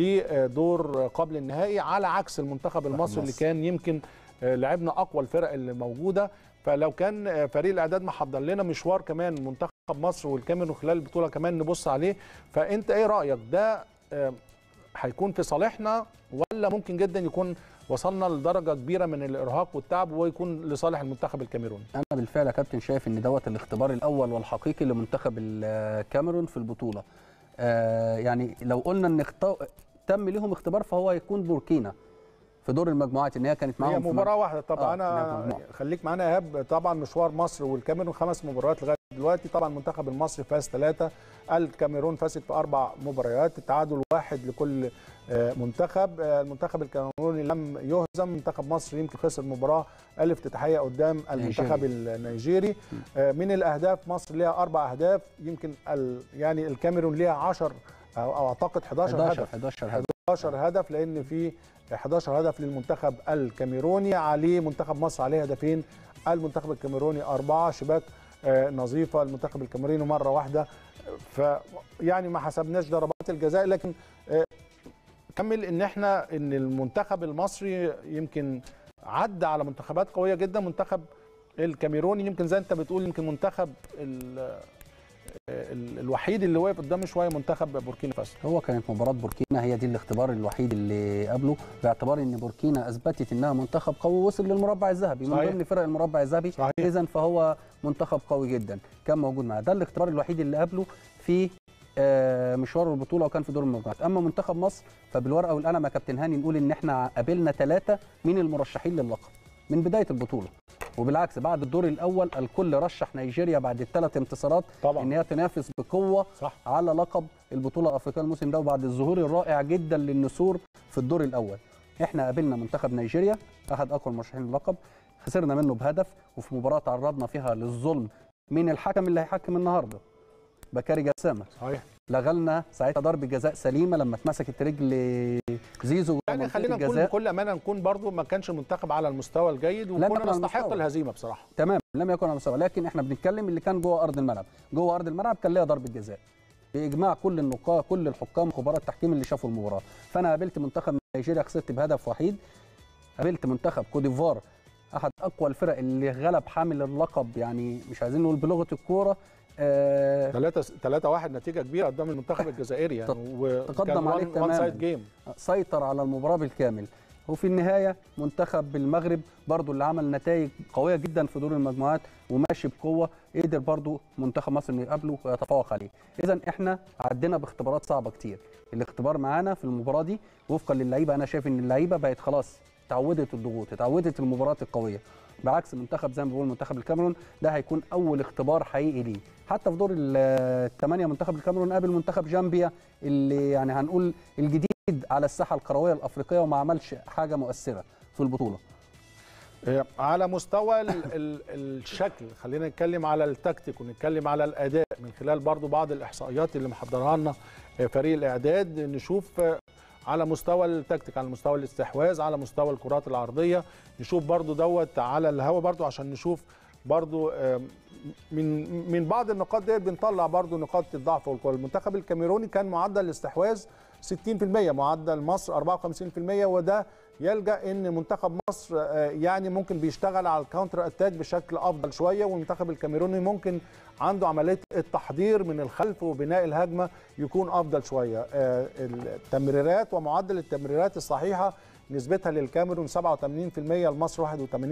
لدور قبل النهائي على عكس المنتخب المصري اللي مصر. كان يمكن آه، لعبنا اقوى الفرق اللي موجوده فلو كان آه، فريق الاعداد محضر لنا مشوار كمان منتخب مصر والكاميرون خلال البطوله كمان نبص عليه فانت ايه رايك ده آه، هيكون في صالحنا ولا ممكن جدا يكون وصلنا لدرجه كبيره من الارهاق والتعب ويكون لصالح المنتخب الكاميروني انا بالفعل يا كابتن شايف ان دوت الاختبار الاول والحقيقي لمنتخب الكاميرون في البطوله آه يعني لو قلنا ان اختو... تم لهم اختبار فهو هيكون بوركينا في دور المجموعات ان هي كانت معاهم هي في مباراه واحده طبعا آه، انا لا، مجموعة. خليك معانا يا ايهاب طبعا مشوار مصر والكاميرون خمس مباريات لغايه دلوقتي طبعا المنتخج المصري فاز ثلاثه الكاميرون فازت في اربع مباريات التعادل واحد لكل آه، منتخب آه، المنتخب الكاميروني لم يهزم منتخب مصر يمكن خسر مباراه الافتتاحيه قدام المنتخب النيجيري آه، من الاهداف مصر ليها اربع اهداف يمكن ال- يعني الكاميرون ليها 10 او أو اعتقد 11 11 هدف 11 هدف 11 هدف لان في 11 هدف للمنتخب الكاميروني عليه منتخب مصر عليه هدفين المنتخب الكاميروني أربعة شباك آه، نظيفة المنتخب الكاميروني مرة واحدة ف يعني ما حسبناش ضربات الجزاء لكن آه، كمل ان احنا ان المنتخب المصري يمكن عدى على منتخبات قوية جدا منتخب الكاميروني يمكن زي انت بتقول يمكن منتخب ال- آه، ال- الوحيد اللي واقف قدامه شويه منتخب بوركينا فاسو هو كانت مباراة بوركينا هي دي الاختبار الوحيد اللي قبله باعتبار ان بوركينا اثبتت انها منتخب قوي وصل للمربع الذهبي من صحيح. ضمن فرق المربع الذهبي صحيح. اذا فهو منتخب قوي جدا كان موجود معاه ده الاختبار الوحيد اللي قبله في آه، مشوار البطوله وكان في دور المجموعات اما منتخب مصر فبالورقه والقلم يا كابتن هاني نقول ان احنا قابلنا ثلاثه من المرشحين للقب من بدايه البطوله وبالعكس بعد الدور الاول الكل رشح نيجيريا بعد الثلاث انتصارات طبعا. ان هي تنافس بقوه صح. على لقب البطوله الافريقيه الموسم ده وبعد الظهور الرائع جدا للنسور في الدور الاول احنا قابلنا منتخب نيجيريا احد اقوى المرشحين للقب خسرنا منه بهدف وفي مباراه تعرضنا فيها للظلم من الحكم اللي هيحكم النهارده بكاري جسامه صحيح لغلنا ساعتها ضربه جزاء سليمه لما اتمسكت رجل زيزو جوه يعني منطقة خلينا نكون الجزاء. بكل امانه نكون برضو ما كانش المنتخب على المستوى الجيد لم يكن وكنا على نستحق المستوى. الهزيمه بصراحه تمام لم يكن على مستوى لكن احنا بنتكلم اللي كان جوه ارض الملعب جوه ارض الملعب كان ليها ضربه جزاء باجماع كل النقاة كل الحكام وخبراء التحكيم اللي شافوا المباراه فانا قابلت منتخب نيجيريا خسرت بهدف وحيد قابلت منتخب كوت ديفوار احد اقوى الفرق اللي غلب حامل اللقب يعني مش عايزين نقول بلغه الكوره آه 3 3 1 نتيجه كبيره قدام المنتخب الجزائري يعني تقدم عليه وان تماماً. سايد جيم سيطر على المباراه بالكامل وفي النهايه منتخب المغرب برضو اللي عمل نتائج قويه جدا في دور المجموعات وماشي بقوه قدر برضو منتخب مصر انه يقابله ويتفوق عليه اذا احنا عدينا باختبارات صعبه كتير الاختبار معانا في المباراه دي وفقا للعيبه انا شايف ان اللعيبه بقت خلاص اتعودت الضغوط اتعودت المباريات القويه بعكس منتخب زي ما بقول منتخب الكاميرون ده هيكون اول اختبار حقيقي ليه حتى في دور الثمانيه منتخب الكاميرون قابل منتخب جامبيا اللي يعني هنقول الجديد على الساحه الكرويه الافريقيه وما عملش حاجه مؤثره في البطوله آه، على مستوى ال ال الشكل خلينا نتكلم على التكتيك ونتكلم على الاداء من خلال برضو بعض الاحصائيات اللي محضرها لنا آه، فريق الاعداد نشوف آه، على مستوى التكتيك على مستوى الاستحواذ على مستوى الكرات العرضيه نشوف برضو دوت على الهوا برضو عشان نشوف برضو آه، من من بعض النقاط ديت بنطلع برضو نقاط الضعف والقوه المنتخب الكاميروني كان معدل الاستحواذ 60% معدل مصر 54% وده يلجا ان منتخب مصر آه، يعني ممكن بيشتغل على الكاونتر اتاك بشكل افضل شويه والمنتخب الكاميروني ممكن عنده عمليه التحضير من الخلف وبناء الهجمه يكون افضل شويه آه، التمريرات ومعدل التمريرات الصحيحه نسبتها للكاميرون 87% لمصر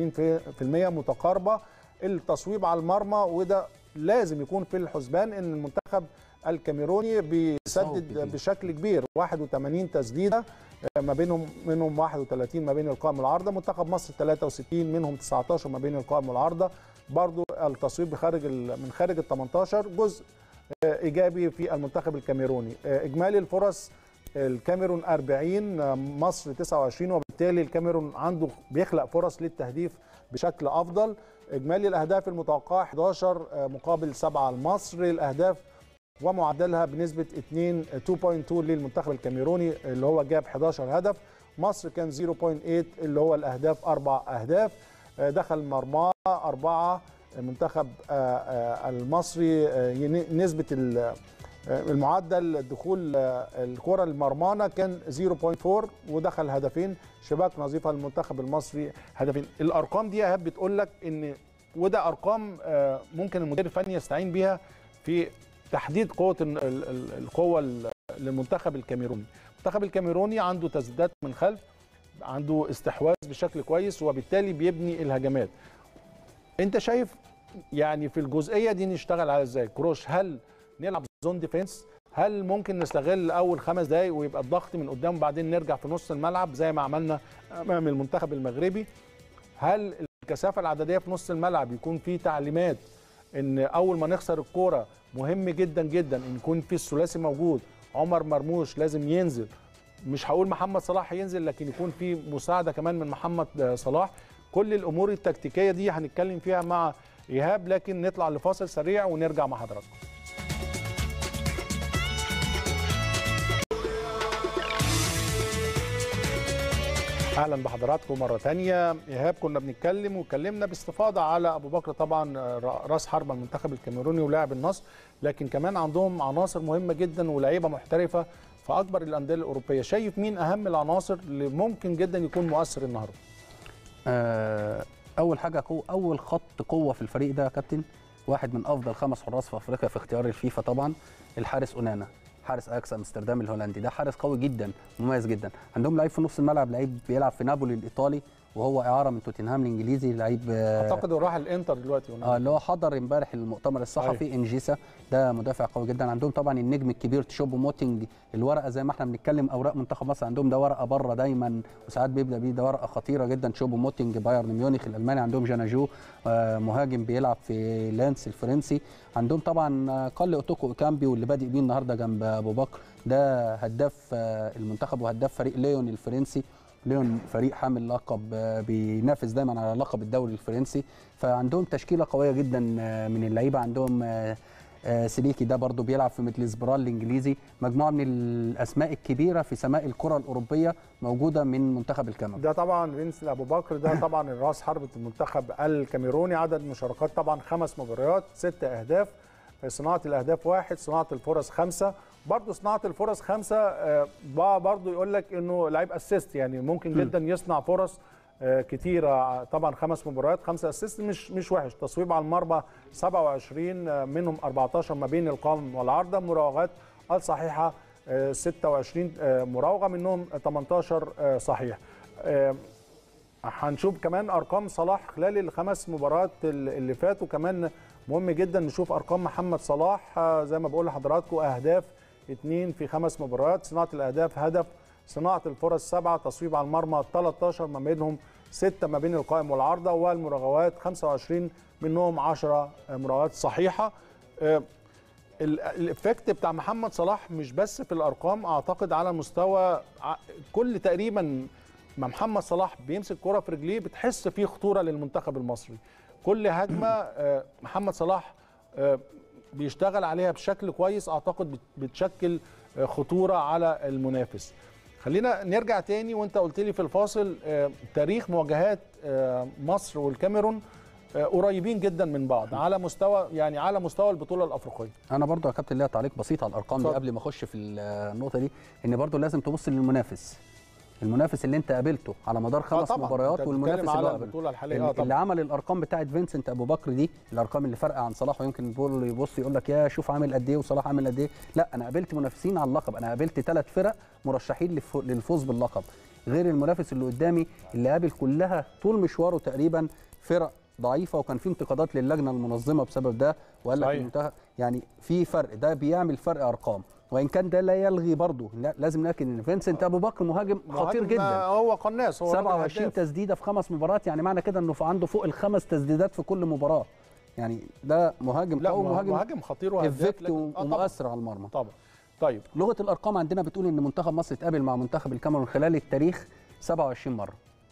81% متقاربه التصويب على المرمى وده لازم يكون في الحسبان ان المنتخب الكاميروني بيسدد كتير. بشكل كبير 81 تسديده آه، ما بينهم منهم 31 ما بين القائم والعارضه منتخب مصر 63 منهم 19 ما بين القائم والعارضه برضو التصويب خارج ال- من خارج ال 18 جزء آه، ايجابي في المنتخب الكاميروني آه، اجمالي الفرص الكاميرون 40 آه، مصر 29 وبالتالي الكاميرون عنده بيخلق فرص للتهديف بشكل افضل اجمالي الاهداف المتوقعه 11 آه، مقابل 7 لمصر الاهداف ومعدلها بنسبه 2 2.2 للمنتخب الكاميروني اللي هو جاب 11 هدف مصر كان 0.8 اللي هو الاهداف اربع اهداف آه، دخل مرماه اربعه المنتخب آه، آه، المصري آه، ين- نسبه ال- آه، المعدل دخول آه، الكره المرمانه كان 0.4 ودخل هدفين شباك نظيفه للمنتخب المصري هدفين الارقام دي يا ايهاب بتقول لك ان وده ارقام آه، ممكن المدير الفني يستعين بيها في تحديد قوه ال- ال- ال- القوه ال- للمنتخب الكاميروني المنتخب الكاميروني عنده تسديدات من خلف عنده استحواذ بشكل كويس وبالتالي بيبني الهجمات انت شايف يعني في الجزئيه دي نشتغل على ازاي كروش هل نلعب زون ديفense هل ممكن نستغل اول خمس دقايق ويبقى الضغط من قدام وبعدين نرجع في نص الملعب زي ما عملنا امام المنتخب المغربي هل الكثافه العدديه في نص الملعب يكون في تعليمات ان اول ما نخسر الكوره مهم جدا جدا ان يكون في الثلاثي موجود عمر مرموش لازم ينزل مش هقول محمد صلاح ينزل لكن يكون في مساعده كمان من محمد صلاح كل الامور التكتيكيه دي هنتكلم فيها مع ايهاب لكن نطلع لفاصل سريع ونرجع مع حضراتكم اهلا بحضراتكم مره تانية ايهاب كنا بنتكلم واتكلمنا باستفاضه على ابو بكر طبعا راس حربه المنتخب الكاميروني ولاعب النصر لكن كمان عندهم عناصر مهمه جدا ولاعيبه محترفه في اكبر الانديه الاوروبيه شايف مين اهم العناصر اللي ممكن جدا يكون مؤثر النهارده آه، اول حاجه قوة اول خط قوه في الفريق ده يا كابتن واحد من افضل خمس حراس في افريقيا في اختيار الفيفا طبعا الحارس اونانا حارس اياكس امستردام الهولندي ده حارس قوي جدا مميز جدا عندهم لعيب في نص الملعب لعيب بيلعب في نابولي الايطالي وهو اعاره من توتنهام الانجليزي لعيب آه، اعتقد انه راح الانتر دلوقتي اه اللي هو حضر امبارح المؤتمر الصحفي انجيسا ده مدافع قوي جدا عندهم طبعا النجم الكبير تشوبو موتينج الورقه زي ما احنا بنتكلم اوراق منتخب مصر عندهم ده ورقه بره دايما وساعات بيبدا بيه ده ورقه خطيره جدا تشوبو موتينج بايرن ميونخ الالماني عندهم جاناجو آه مهاجم بيلعب في لانس الفرنسي عندهم طبعا آه، قال اوتوكو كامبي واللي بادئ بيه النهارده جنب ابو بكر ده هداف آه، المنتخب وهداف فريق ليون الفرنسي ليون فريق حامل لقب آه، بينافس دايما على لقب الدوري الفرنسي فعندهم تشكيله قويه جدا آه، من اللعيبه عندهم آه، آه، سليكي ده برضو بيلعب في ميدلسبرال الانجليزي مجموعه من الاسماء الكبيره في سماء الكره الاوروبيه موجوده من منتخب الكاميرون ده طبعا فينس ابو بكر ده طبعا الراس حربه المنتخب الكاميروني عدد مشاركات طبعا خمس مباريات ست اهداف صناعه الاهداف واحد صناعه الفرص خمسه برضه صناعه الفرص خمسه آه، بقى برضه يقول لك انه لعيب اسيست يعني ممكن جدا يصنع فرص آه، كتيره طبعا خمس مباريات خمسه اسيست مش مش وحش تصويب على المرمى 27 آه، منهم 14 ما بين القام والعارضه مراوغات الصحيحه آه، 26 آه، مراوغه منهم 18 آه، صحيح آه، هنشوف كمان ارقام صلاح خلال الخمس مباريات ال- اللي فاتوا كمان مهم جدا نشوف ارقام محمد صلاح آه، زي ما بقول لحضراتكم اهداف اثنين في خمس مباريات صناعه الاهداف هدف صناعه الفرص سبعه تصويب على المرمى 13 ما بينهم سته ما بين القائم والعارضه والمراوغات 25 منهم 10 مراوغات صحيحه آه، ال- الافكت بتاع محمد صلاح مش بس في الارقام اعتقد على مستوى ع- كل تقريبا ما محمد صلاح بيمسك كرة في رجليه بتحس فيه خطوره للمنتخب المصري كل هجمه آه، محمد صلاح آه، بيشتغل عليها بشكل كويس اعتقد بت- بتشكل آه، خطوره على المنافس خلينا نرجع تاني وانت قلت لي في الفاصل آه، تاريخ مواجهات آه، مصر والكاميرون آه، قريبين جدا من بعض على مستوى يعني على مستوى البطوله الافريقيه انا برضو يا كابتن ليا تعليق بسيط على الارقام دي اتفضل. قبل ما اخش في النقطه دي ان برضو لازم تبص للمنافس المنافس اللي انت قابلته على مدار خمس طبعاً. مباريات أنت والمنافس بتتكلم اللي على هو قابله البطولة الحالية. اللي, آه طبعاً. اللي عمل الارقام بتاعه فينسنت ابو بكر دي الارقام اللي فارقه عن صلاح ويمكن بيقول يبص يقول لك يا شوف عامل قد ايه وصلاح عامل قد ايه لا انا قابلت منافسين على اللقب انا قابلت ثلاث فرق مرشحين للف- للفوز باللقب غير المنافس اللي قدامي اللي قابل كلها طول مشواره تقريبا فرق ضعيفه وكان في انتقادات للجنه المنظمه بسبب ده وقال لك صحيح. المنتخب يعني في فرق ده بيعمل فرق ارقام وان كان ده لا يلغي برضه لا لازم ناكد ان فينسنت ابو بكر مهاجم خطير مهاجم، جدا آه، هو قناص هو راجل 27 هداف. تسديده في خمس مباريات يعني معنى كده انه في عنده فوق الخمس تسديدات في كل مباراه يعني ده مهاجم لا قوي مهاجم, مهاجم مهاجم خطير وهداف افكت لكن- آه، طبعاً. ومؤثر على المرمى طبعا طيب لغه الارقام عندنا بتقول ان منتخب مصر اتقابل مع منتخب الكاميرون خلال التاريخ 27 مره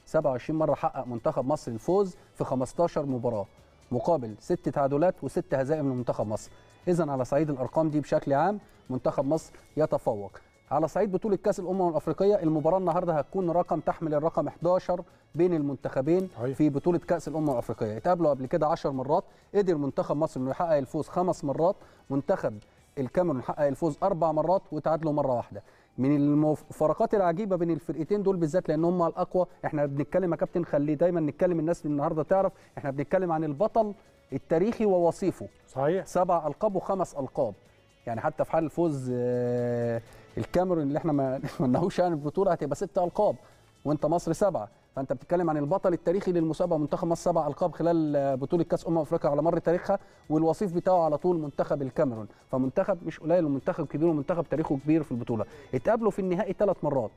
27 مره حقق منتخب مصر الفوز في 15 مباراه مقابل ست تعادلات وست هزائم لمنتخب مصر اذا على صعيد الارقام دي بشكل عام منتخب مصر يتفوق على صعيد بطوله كاس الامم الافريقيه المباراه النهارده هتكون رقم تحمل الرقم 11 بين المنتخبين صحيح. في بطوله كاس الامم الافريقيه اتقابلوا قبل كده 10 مرات قدر منتخب مصر انه يحقق الفوز خمس مرات منتخب الكاميرون حقق الفوز اربع مرات وتعادلوا مره واحده من المفارقات العجيبه بين الفرقتين دول بالذات لان هم الاقوى احنا بنتكلم يا كابتن خلي دايما نتكلم الناس النهارده تعرف احنا بنتكلم عن البطل التاريخي ووصيفه صحيح سبع القاب وخمس القاب يعني حتى في حال فوز آه، الكاميرون اللي احنا ما نتمناهوش يعني البطوله هتبقى ست القاب وانت مصر سبعه فانت بتتكلم عن البطل التاريخي للمسابقه منتخب مصر سبع القاب خلال آه، بطوله كاس امم افريقيا على مر تاريخها والوصيف بتاعه على طول منتخب الكاميرون فمنتخب مش قليل ومنتخب كبير ومنتخب تاريخه كبير في البطوله اتقابلوا في النهائي ثلاث مرات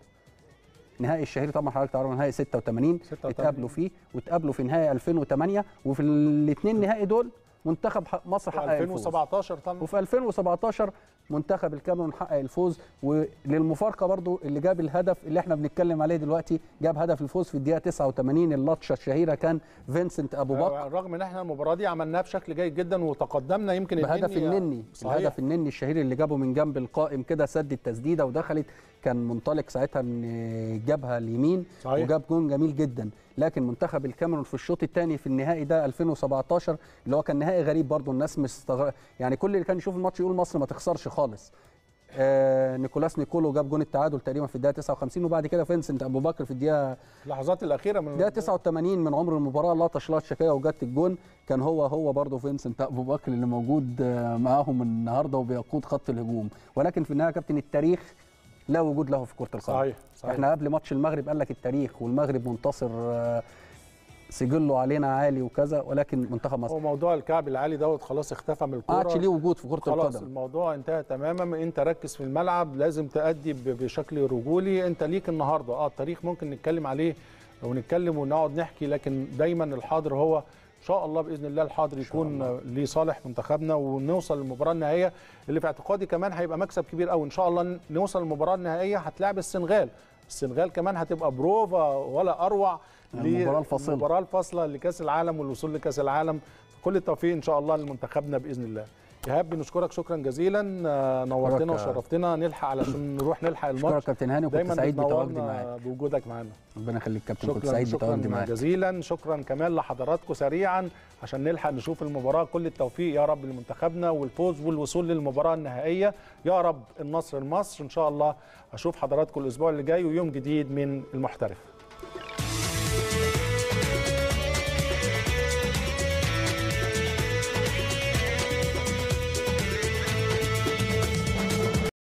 نهائي الشهير طبعا حضرتك تعرفوا نهائي 86 86. اتقابلوا فيه واتقابلوا في نهائي 2008 وفي الاثنين نهائي دول منتخب ح- مصر حقق الفوز 2017 طبعا وفي 2017 منتخب الكاميرون حقق الفوز وللمفارقه برضو اللي جاب الهدف اللي احنا بنتكلم عليه دلوقتي جاب هدف الفوز في الدقيقه 89 اللطشه الشهيره كان فينسنت ابو بكر رغم ان احنا المباراه دي عملناها بشكل جيد جدا وتقدمنا يمكن بهدف النني- النني صحيح الهدف النني الشهير اللي جابه من جنب القائم كده سد التسديده ودخلت كان منطلق ساعتها من جابها اليمين صحيح. وجاب جون جميل جدا لكن منتخب الكاميرون في الشوط الثاني في النهائي ده 2017 اللي هو كان نهائي غريب برضو الناس مستغرب يعني كل اللي كان يشوف الماتش يقول مصر ما تخسرش خالص آه نيكولاس نيكولو جاب جون التعادل تقريبا في الدقيقه 59 وبعد كده فينسنت ابو بكر في الدقيقه اللحظات الاخيره من الدقيقه 89 من عمر المباراه لطش لطشه كده وجت الجون كان هو هو برضه فينسنت ابو بكر اللي موجود آه، معاهم النهارده وبيقود خط الهجوم ولكن في النهايه يا كابتن التاريخ لا وجود له في كره القدم صحيح صحيح احنا قبل ماتش المغرب قال لك التاريخ والمغرب منتصر آه، سجله علينا عالي وكذا ولكن منتخب مصر هو موضوع الكعب العالي دوت خلاص اختفى من ما عادش الكوره ليه وجود في كره خلاص القدم الموضوع انتهى تماما انت ركز في الملعب لازم تأدي ب- بشكل رجولي انت ليك النهارده اه التاريخ ممكن نتكلم عليه ونتكلم ونقعد نحكي لكن دايما الحاضر هو ان شاء الله باذن الله الحاضر يكون لصالح منتخبنا ونوصل للمباراه النهائيه اللي في اعتقادي كمان هيبقى مكسب كبير قوي ان شاء الله نوصل للمباراه النهائيه هتلاعب السنغال السنغال كمان هتبقى بروفا ولا اروع المباراة الفاصلة. المباراه الفاصله لكاس العالم والوصول لكاس العالم كل التوفيق ان شاء الله لمنتخبنا باذن الله ايهاب بنشكرك شكرا جزيلا آه، نورتنا أشكرك. وشرفتنا نلحق علشان نروح نلحق اشكرك الماتش كابتن هاني وكنت دايما سعيد بتواجدي بتنورنا معاك بوجودك معانا ربنا يخليك كابتن كنت شكرا سعيد شكرا بتواجدي معاك جزيلا شكرا كمان لحضراتكم سريعا عشان نلحق نشوف المباراه كل التوفيق يا رب لمنتخبنا والفوز والوصول للمباراه النهائيه يا رب النصر لمصر ان شاء الله اشوف حضراتكم الاسبوع اللي جاي ويوم جديد من المحترف